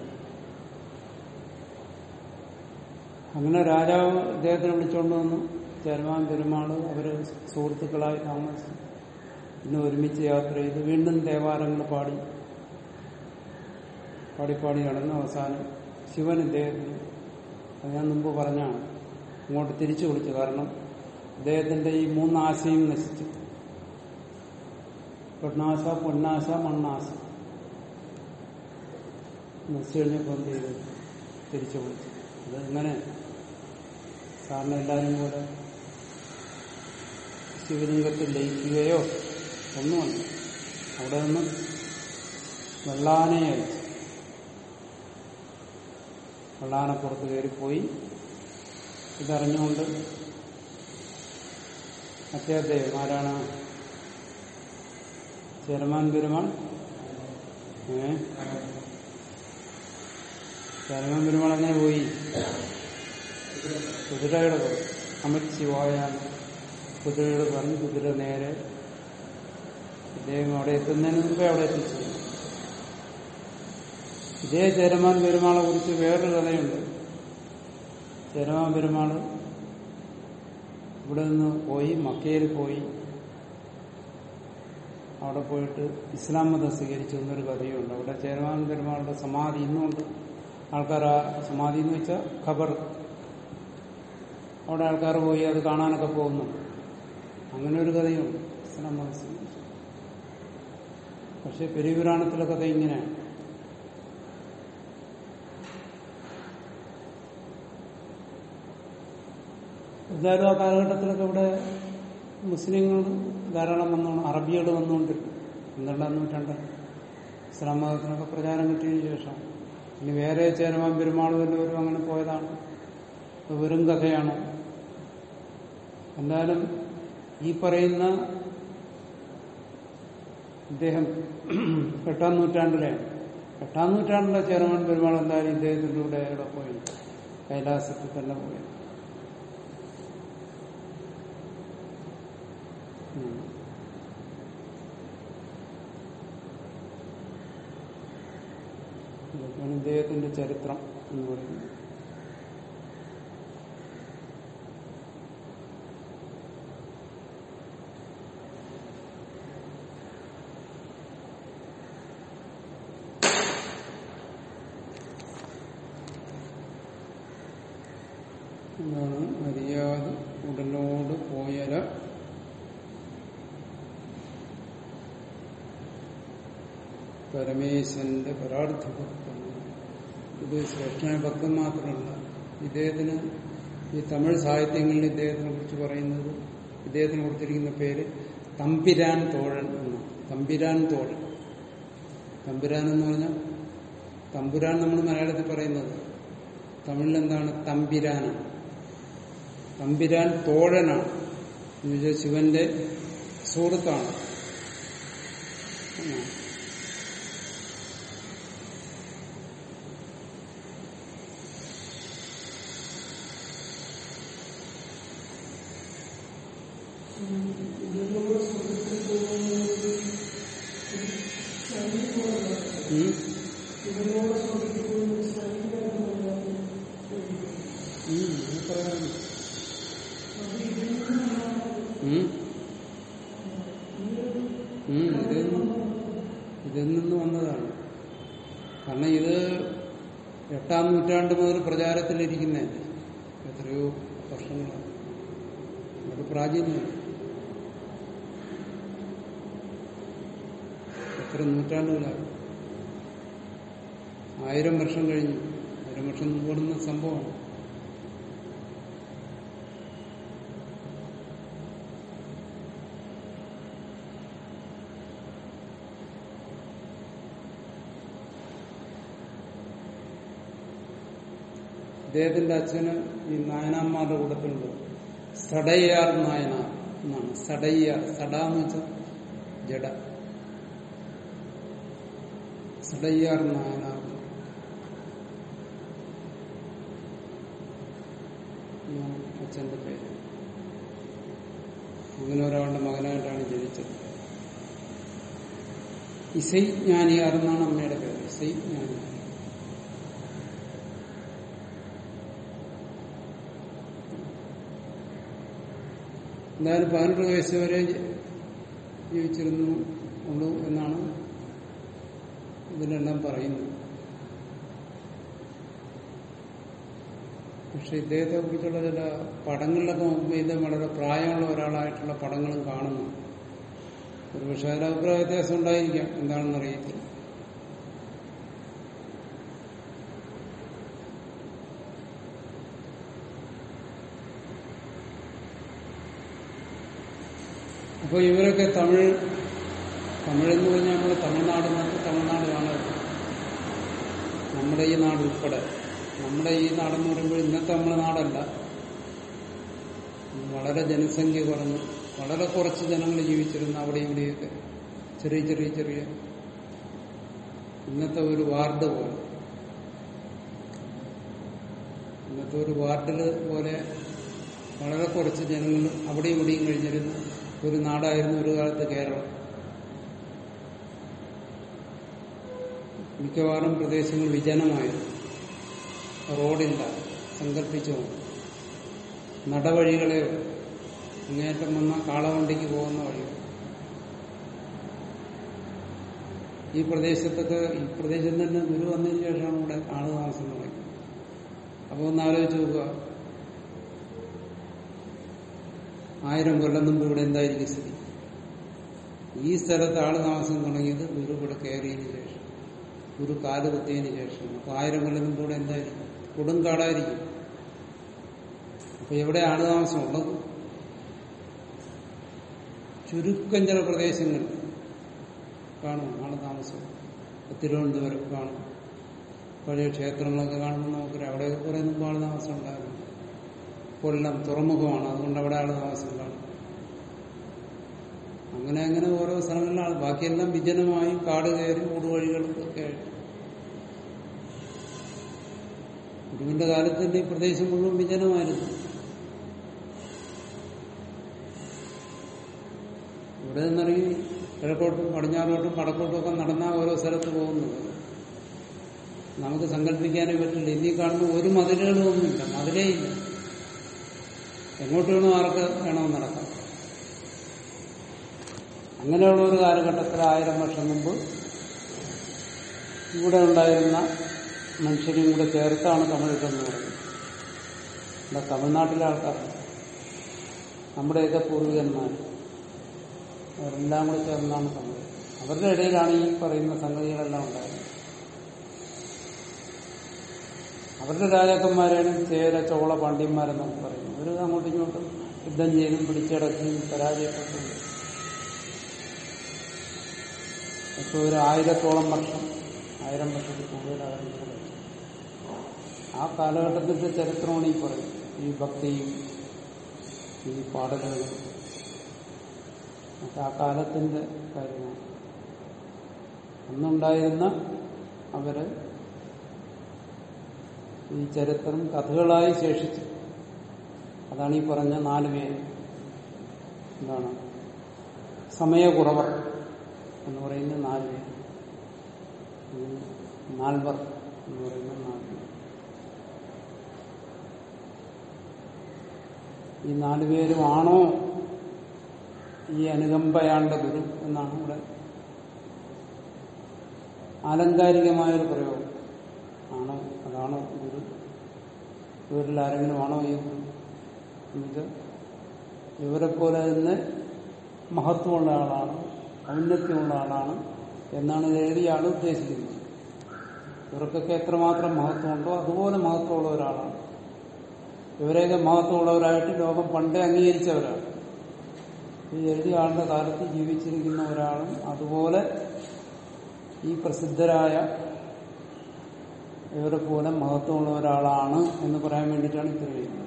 അങ്ങനെ രാജാവ് ഇദ്ദേഹത്തിനെ വിളിച്ചുകൊണ്ട് വന്നു ചേരമാൻ പെരുമാള് അവര് സുഹൃത്തുക്കളായി താമസിച്ചു പിന്നെ ഒരുമിച്ച് യാത്ര ചെയ്ത് വീണ്ടും ദേവാലയങ്ങൾ പാടി പാടി പാടി നടന്ന് അവസാനം ശിവൻ ഇദ്ദേഹത്തിന് അത് ഞാൻ മുമ്പ് പറഞ്ഞാണ് ഇങ്ങോട്ട് തിരിച്ചു വിളിച്ചു കാരണം അദ്ദേഹത്തിന്റെ ഈ മൂന്ന് ആശയും നശിച്ചു പെണ്ണാശ പൊന്നാശ മണ്ണാശ നശിച്ചു കഴിഞ്ഞപ്പോൾ എന്ത് ചെയ്തു തിരിച്ചു വിളിച്ചു അത് ഇങ്ങനെ സാറിന് എല്ലാവരും കൂടെ ശിവലിംഗത്തിൽ ലയിക്കുകയോ ഒന്നുമല്ല അവിടെ നിന്ന് വെള്ളാനയെ അയച്ചു വെള്ളാനപ്പുറത്ത് കയറിപ്പോയി ഇതറിഞ്ഞുകൊണ്ട് മറ്റേ അദ്ദേഹം ആരാണ് ചെറുമാൻ പെരുമാൾ ഏ ചെറുമാൻ പെരുമാൾ അങ്ങനെ പോയി കുതിരയുടെ പുറത്ത് അമിത് ശിവായാണ് കുതിരയോട് പറഞ്ഞ് കുതിര നേരെ ഇദ്ദേഹം അവിടെ എത്തുന്നതിന് മുമ്പേ അവിടെ എത്തിച്ചു ഇതേ ചേരമാൻ പെരുമാളെ കുറിച്ച് വേറൊരു കഥയുണ്ട് ചേരമാൻ പെരുമാള് ഇവിടെ നിന്ന് പോയി മക്കയിൽ പോയി അവിടെ പോയിട്ട് ഇസ്ലാം മതം സ്വീകരിച്ചു എന്നൊരു കഥയുണ്ട് അവിടെ ചേരമാൻ പെരുമാളുടെ സമാധി ഇന്നുണ്ട് ആൾക്കാർ ആ സമാധി എന്ന് വെച്ചാൽ ഖബർ അവിടെ ആൾക്കാർ പോയി അത് കാണാനൊക്കെ പോകുന്നു അങ്ങനെ ഒരു കഥയുണ്ട് ഇസ്ലാം മതം സ്വീകരിച്ചു പക്ഷെ പെരുപുരാണത്തിലെ കഥ ഇങ്ങനെയാണ് എന്തായാലും ആ കാലഘട്ടത്തിലൊക്കെ ഇവിടെ മുസ്ലിങ്ങൾ ധാരാളം വന്നോണ്ട് അറബികൾ വന്നുകൊണ്ട് പന്ത്രണ്ടാം നൂറ്റാണ്ട് ഇസ്ലാം മതത്തിനൊക്കെ പ്രചാരം കിട്ടിയതിനു ശേഷം ഇനി വേറെ ചേരമാൻ പെരുമാൾ വല്ലവരും അങ്ങനെ പോയതാണ് അത് വെറും കഥയാണ് എന്തായാലും ഈ പറയുന്ന ഇദ്ദേഹം എട്ടാം നൂറ്റാണ്ടിലെയാണ് എട്ടാം നൂറ്റാണ്ടിലെ ചേരമാൻ പെരുമാൾ എന്തായാലും ഇദ്ദേഹത്തിൻ്റെ കൂടെ അവിടെ പോയി കൈലാസത്തിൽ തന്നെ പോയി ഉം. ഇതൊക്കെയാണ് ഇദ്ദേഹത്തിന്റെ ചരിത്രം എന്ന് പറയുന്നത് എന്താണ് അറിയാതെ ഉടലോട് പോയല പരമേശ്വരന്റെ പരാർത്ഥ ഭക്തൻ ഇത് ശ്രേഷ്ഠനായ ഭക്തൻ മാത്രമല്ല ഇദ്ദേഹത്തിന് ഈ തമിഴ് സാഹിത്യങ്ങളിൽ ഇദ്ദേഹത്തിനെ കുറിച്ച് പറയുന്നത് ഇദ്ദേഹത്തിന് കൊടുത്തിരിക്കുന്ന പേര് തമ്പിരാൻ തോഴൻ എന്നാണ് തമ്പിരാൻ തോഴൻ തമ്പുരാൻ എന്ന് പറഞ്ഞാൽ തമ്പുരാൻ നമ്മൾ മലയാളത്തിൽ പറയുന്നത് തമിഴിൽ എന്താണ് തമ്പിരാനാണ് തമ്പിരാൻ തോഴനാണ് എന്ന് വെച്ചാൽ ശിവന്റെ സുഹൃത്താണ് എന്നാണ്. ഉം. ഉം, ഇത് പറയാം. ഉം. ഉം, ഇതിൽ നിന്ന് ഇതിൽ നിന്ന് വന്നതാണ് കാരണം ഇത് എട്ടാം നൂറ്റാണ്ട് മുതൽ പ്രചാരത്തിലിരിക്കുന്നതല്ലേ എത്രയോ വർഷങ്ങളാണ് അത് പ്രാചീനമാണ് എത്ര നൂറ്റാണ്ടുകളാണ് ആയിരം വർഷം കഴിഞ്ഞു ആയിരം വർഷം കൂടുന്ന സംഭവമാണ് ഇദ്ദേഹത്തിന്റെ അച്ഛന് ഈ നായനാന്മാരുടെ കൂട്ടത്തിലുണ്ട് സടയ്യാർ നായനാർ എന്നാണ് സടയ്യാർ സട എന്ന് വെച്ചാൽ ജഡ സടയ്യാർ നായനാർ എന്നാണ് അച്ഛന്റെ പേര് അങ്ങനെ ഒരാളുടെ മകനായിട്ടാണ് ജനിച്ചത് ഇസൈജ്ഞാനിയാർ എന്നാണ് അമ്മയുടെ പേര് ഇസൈജ്ഞാനിയാർ എന്തായാലും പതിനെട്ട് വയസ്സ് വരെ ജീവിച്ചിരുന്നു ഉള്ളൂ എന്നാണ് ഇതിലെല്ലാം പറയുന്നത് പക്ഷെ ഇദ്ദേഹത്തെ കുറിച്ചുള്ള ചില പടങ്ങളിലൊക്കെ നോക്കുമ്പോൾ ഇത് വളരെ പ്രായമുള്ള ഒരാളായിട്ടുള്ള പടങ്ങളും കാണുന്നു ഒരു പക്ഷേ അതിൽ അഭിപ്രായ വ്യത്യാസം ഉണ്ടായിരിക്കാം എന്താണെന്ന് അറിയത്തില്ല അപ്പോൾ ഇവരൊക്കെ തമിഴ് തമിഴെന്ന് പറഞ്ഞാൽ നമ്മൾ തമിഴ്നാട് നിന്ന് തമിഴ്നാട് കാണരുത് നമ്മുടെ ഈ നാട് ഉൾപ്പെടെ നമ്മുടെ ഈ നാടെന്ന് പറയുമ്പോൾ ഇന്നത്തെ നമ്മുടെ നാടല്ല വളരെ ജനസംഖ്യ കുറഞ്ഞു വളരെ കുറച്ച് ജനങ്ങൾ ജീവിച്ചിരുന്നു അവിടെ ഇവിടെയൊക്കെ ചെറിയ ചെറിയ ചെറിയ ഇന്നത്തെ ഒരു വാർഡ് പോലെ ഇന്നത്തെ ഒരു വാർഡിൽ പോലെ വളരെ കുറച്ച് ജനങ്ങൾ അവിടെ ഇവിടെയും കഴിഞ്ഞിരുന്ന ഒരു നാടായിരുന്നു ഒരു കാലത്ത് കേരളം മിക്കവാറും പ്രദേശങ്ങൾ വിജനമായിരുന്നു റോഡില്ല സങ്കല്പിച്ചോ നടവഴികളെ അങ്ങേറ്റം വന്ന കാളവണ്ടിക്ക് പോകുന്ന വഴി ഈ പ്രദേശത്തൊക്കെ ഈ പ്രദേശത്ത് തന്നെ ഗുരു വന്നതിന് ശേഷമാണ് ഇവിടെ ആള് താമസം തുടങ്ങി അപ്പോൾ ഒന്ന് ആലോചിച്ച് നോക്കുക ആയിരം കൊല്ലം മുമ്പ് ഇവിടെ എന്തായിരിക്കും സ്ഥിതി ഈ സ്ഥലത്ത് ആള് താമസം തുടങ്ങിയത് ഗുരു ഇവിടെ കയറിയതിന് ശേഷം ഗുരു കാല് കുത്തിയതിന് ശേഷം അപ്പൊ ആയിരം കൊല്ലം മുമ്പ് ഇവിടെ എന്തായിരിക്കും കൊടുങ്കാടായിരിക്കും അപ്പൊ എവിടെ ആള് താമസം ഉള്ളത് ചുരുക്കം ചില പ്രദേശങ്ങൾ കാണും ആള് താമസം ഇപ്പൊ തിരുവനന്തപുരം കാണും പഴയ ക്ഷേത്രങ്ങളൊക്കെ കാണുമ്പോൾ നമുക്കറിയാം അവിടെയൊക്കെ കുറെ മുമ്പ് ആള് താമസം ഉണ്ടായിരുന്നു കൊല്ലം തുറമുഖമാണ് അതുകൊണ്ട് അവിടെ ആള് താമസം കാണും അങ്ങനെ അങ്ങനെ ഓരോ സ്ഥലങ്ങളിലാണ് ബാക്കിയെല്ലാം വിജനമായി കാട് കയറി ഊടുവഴികളും ഒക്കെ ആയിട്ട് ഗുരുവിന്റെ കാലത്ത് തന്നെ ഈ പ്രദേശം മുഴുവൻ വിജനമായിരുന്നു ഇവിടെ നിന്നിറങ്ങി കിഴക്കോട്ടും പടിഞ്ഞാറോട്ടും വടക്കോട്ടും ഒക്കെ നടന്ന ഓരോ സ്ഥലത്ത് പോകുന്നത് നമുക്ക് സങ്കല്പിക്കാനേ പറ്റില്ല ഇനി കാണുന്ന ഒരു മതിലുകളും ഒന്നുമില്ല മതിലേ ഇല്ല എങ്ങോട്ട് വേണോ ആർക്ക് വേണോ നടക്കാം അങ്ങനെയുള്ള ഒരു കാലഘട്ടത്തിൽ ആയിരം വർഷം മുമ്പ് ഇവിടെ ഉണ്ടായിരുന്ന മനുഷ്യരും കൂടെ ചേർത്താണ് തമിഴെന്ന് പറയുന്നത് ഇവിടെ തമിഴ്നാട്ടിലെ ആൾക്കാർ നമ്മുടെയൊക്കെ പൂർവികന്മാർ അവരെല്ലാം കൂടെ ചേർന്നാണ് തമിഴ് അവരുടെ ഇടയിലാണ് ഈ പറയുന്ന സംഗതികളെല്ലാം ഉണ്ടായത് അവരുടെ രാജാക്കന്മാരാണ് ചേര ചോള പാണ്ഡ്യന്മാരെന്നൊക്കെ പറയുന്നത് അവർ അങ്ങോട്ടും ഇങ്ങോട്ടും യുദ്ധം ചെയ്തും പിടിച്ചടക്കിയും പരാജയപ്പെട്ടും ഇപ്പൊ ഒരു ആയിരത്തോളം വർഷം ആയിരം വർഷത്തിൽ കൂടുതൽ അവർ ആ കാലഘട്ടത്തിന്റെ ചരിത്രമാണ് ഈ പറയും ഈ ഭക്തിയും ഈ പാടലുകളും ഒക്കെ ആ കാലത്തിന്റെ കാര്യമാണ് അന്നുണ്ടായിരുന്ന അവര് ഈ ചരിത്രം കഥകളായി ശേഷിച്ചു അതാണ് ഈ പറഞ്ഞ നാല് പേര് എന്താണ് സമയകുറവർ എന്ന് പറയുന്ന നാല് പേര് ഉം, നാൽവർ എന്ന് പറയുന്ന നാല് പേര് ഈ നാലുപേരും ആണോ ഈ അനുകമ്പയാണ്ട ഗുരു എന്നാണ് ഇവിടെ ആലങ്കാരികമായൊരു പ്രയോഗം ആണോ അതാണോ ഗുരു ഇവരിൽ ആരെങ്കിലും ആണോ ഈ ഗുരു എന്നുവെച്ചാൽ ഇവരെ പോലെ തന്നെ മഹത്വമുള്ള ആളാണ് ഔന്നത്യമുള്ള ആളാണ് എന്നാണ് ഇത് എഴുതിയ ആൾ ഉദ്ദേശിക്കുന്നത് ഇവർക്കൊക്കെ എത്രമാത്രം മഹത്വമുണ്ടോ അതുപോലെ മഹത്വമുള്ള ഒരാളാണ് ഇവരെയൊക്കെ മഹത്വമുള്ളവരായിട്ട് ലോകം പണ്ടേ അംഗീകരിച്ചവരാണ് ഈ എഴുതിയ ആളുടെ കാലത്ത് ജീവിച്ചിരിക്കുന്ന ഒരാളും അതുപോലെ ഈ പ്രസിദ്ധരായ ഇവരെ പോലെ മഹത്വമുള്ള ഒരാളാണ് എന്ന് പറയാൻ വേണ്ടിയിട്ടാണ് ഇത്ര എഴുതുന്നത്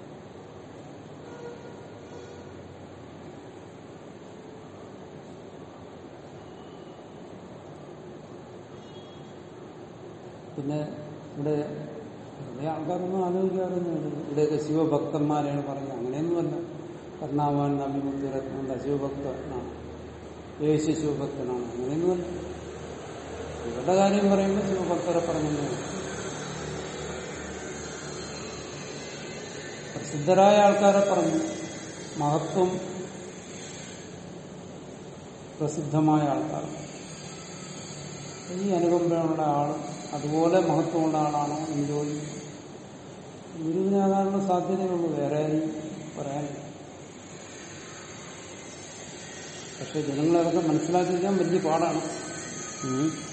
പിന്നെ ഇവിടെ ഇവിടെ ആൾക്കാരൊന്നും ആലോചിക്കാറൊന്നുമില്ല ഇവിടെയൊക്കെ ശിവഭക്തന്മാരെയാണ് പറയുന്നത് അങ്ങനെയൊന്നുമല്ല കർണാവാൻ നമ്പിമുത്തിരത്നമുണ്ട് ശിവഭക്തനാണ് യേശു ശിവഭക്തനാണ് അങ്ങനെയൊന്നുമല്ല ഇവരുടെ കാര്യം പറയുമ്പോൾ ശിവഭക്തരെ പറഞ്ഞു പ്രസിദ്ധരായ ആൾക്കാരെ പറഞ്ഞു മഹത്വം പ്രസിദ്ധമായ ആൾക്കാർ ഈ അനുകമ്പയുള്ള ആള് അതുപോലെ മഹത്വമുള്ള ആളാണോ എന്ന് ചോദിക്കും ഗുരുവിനാകാനുള്ള സാധ്യതയുള്ളൂ വേറെ ആരും പറയാനില്ല പക്ഷെ ജനങ്ങളതൊക്കെ മനസ്സിലാക്കിക്കാൻ വലിയ പാടാണ് ഉം.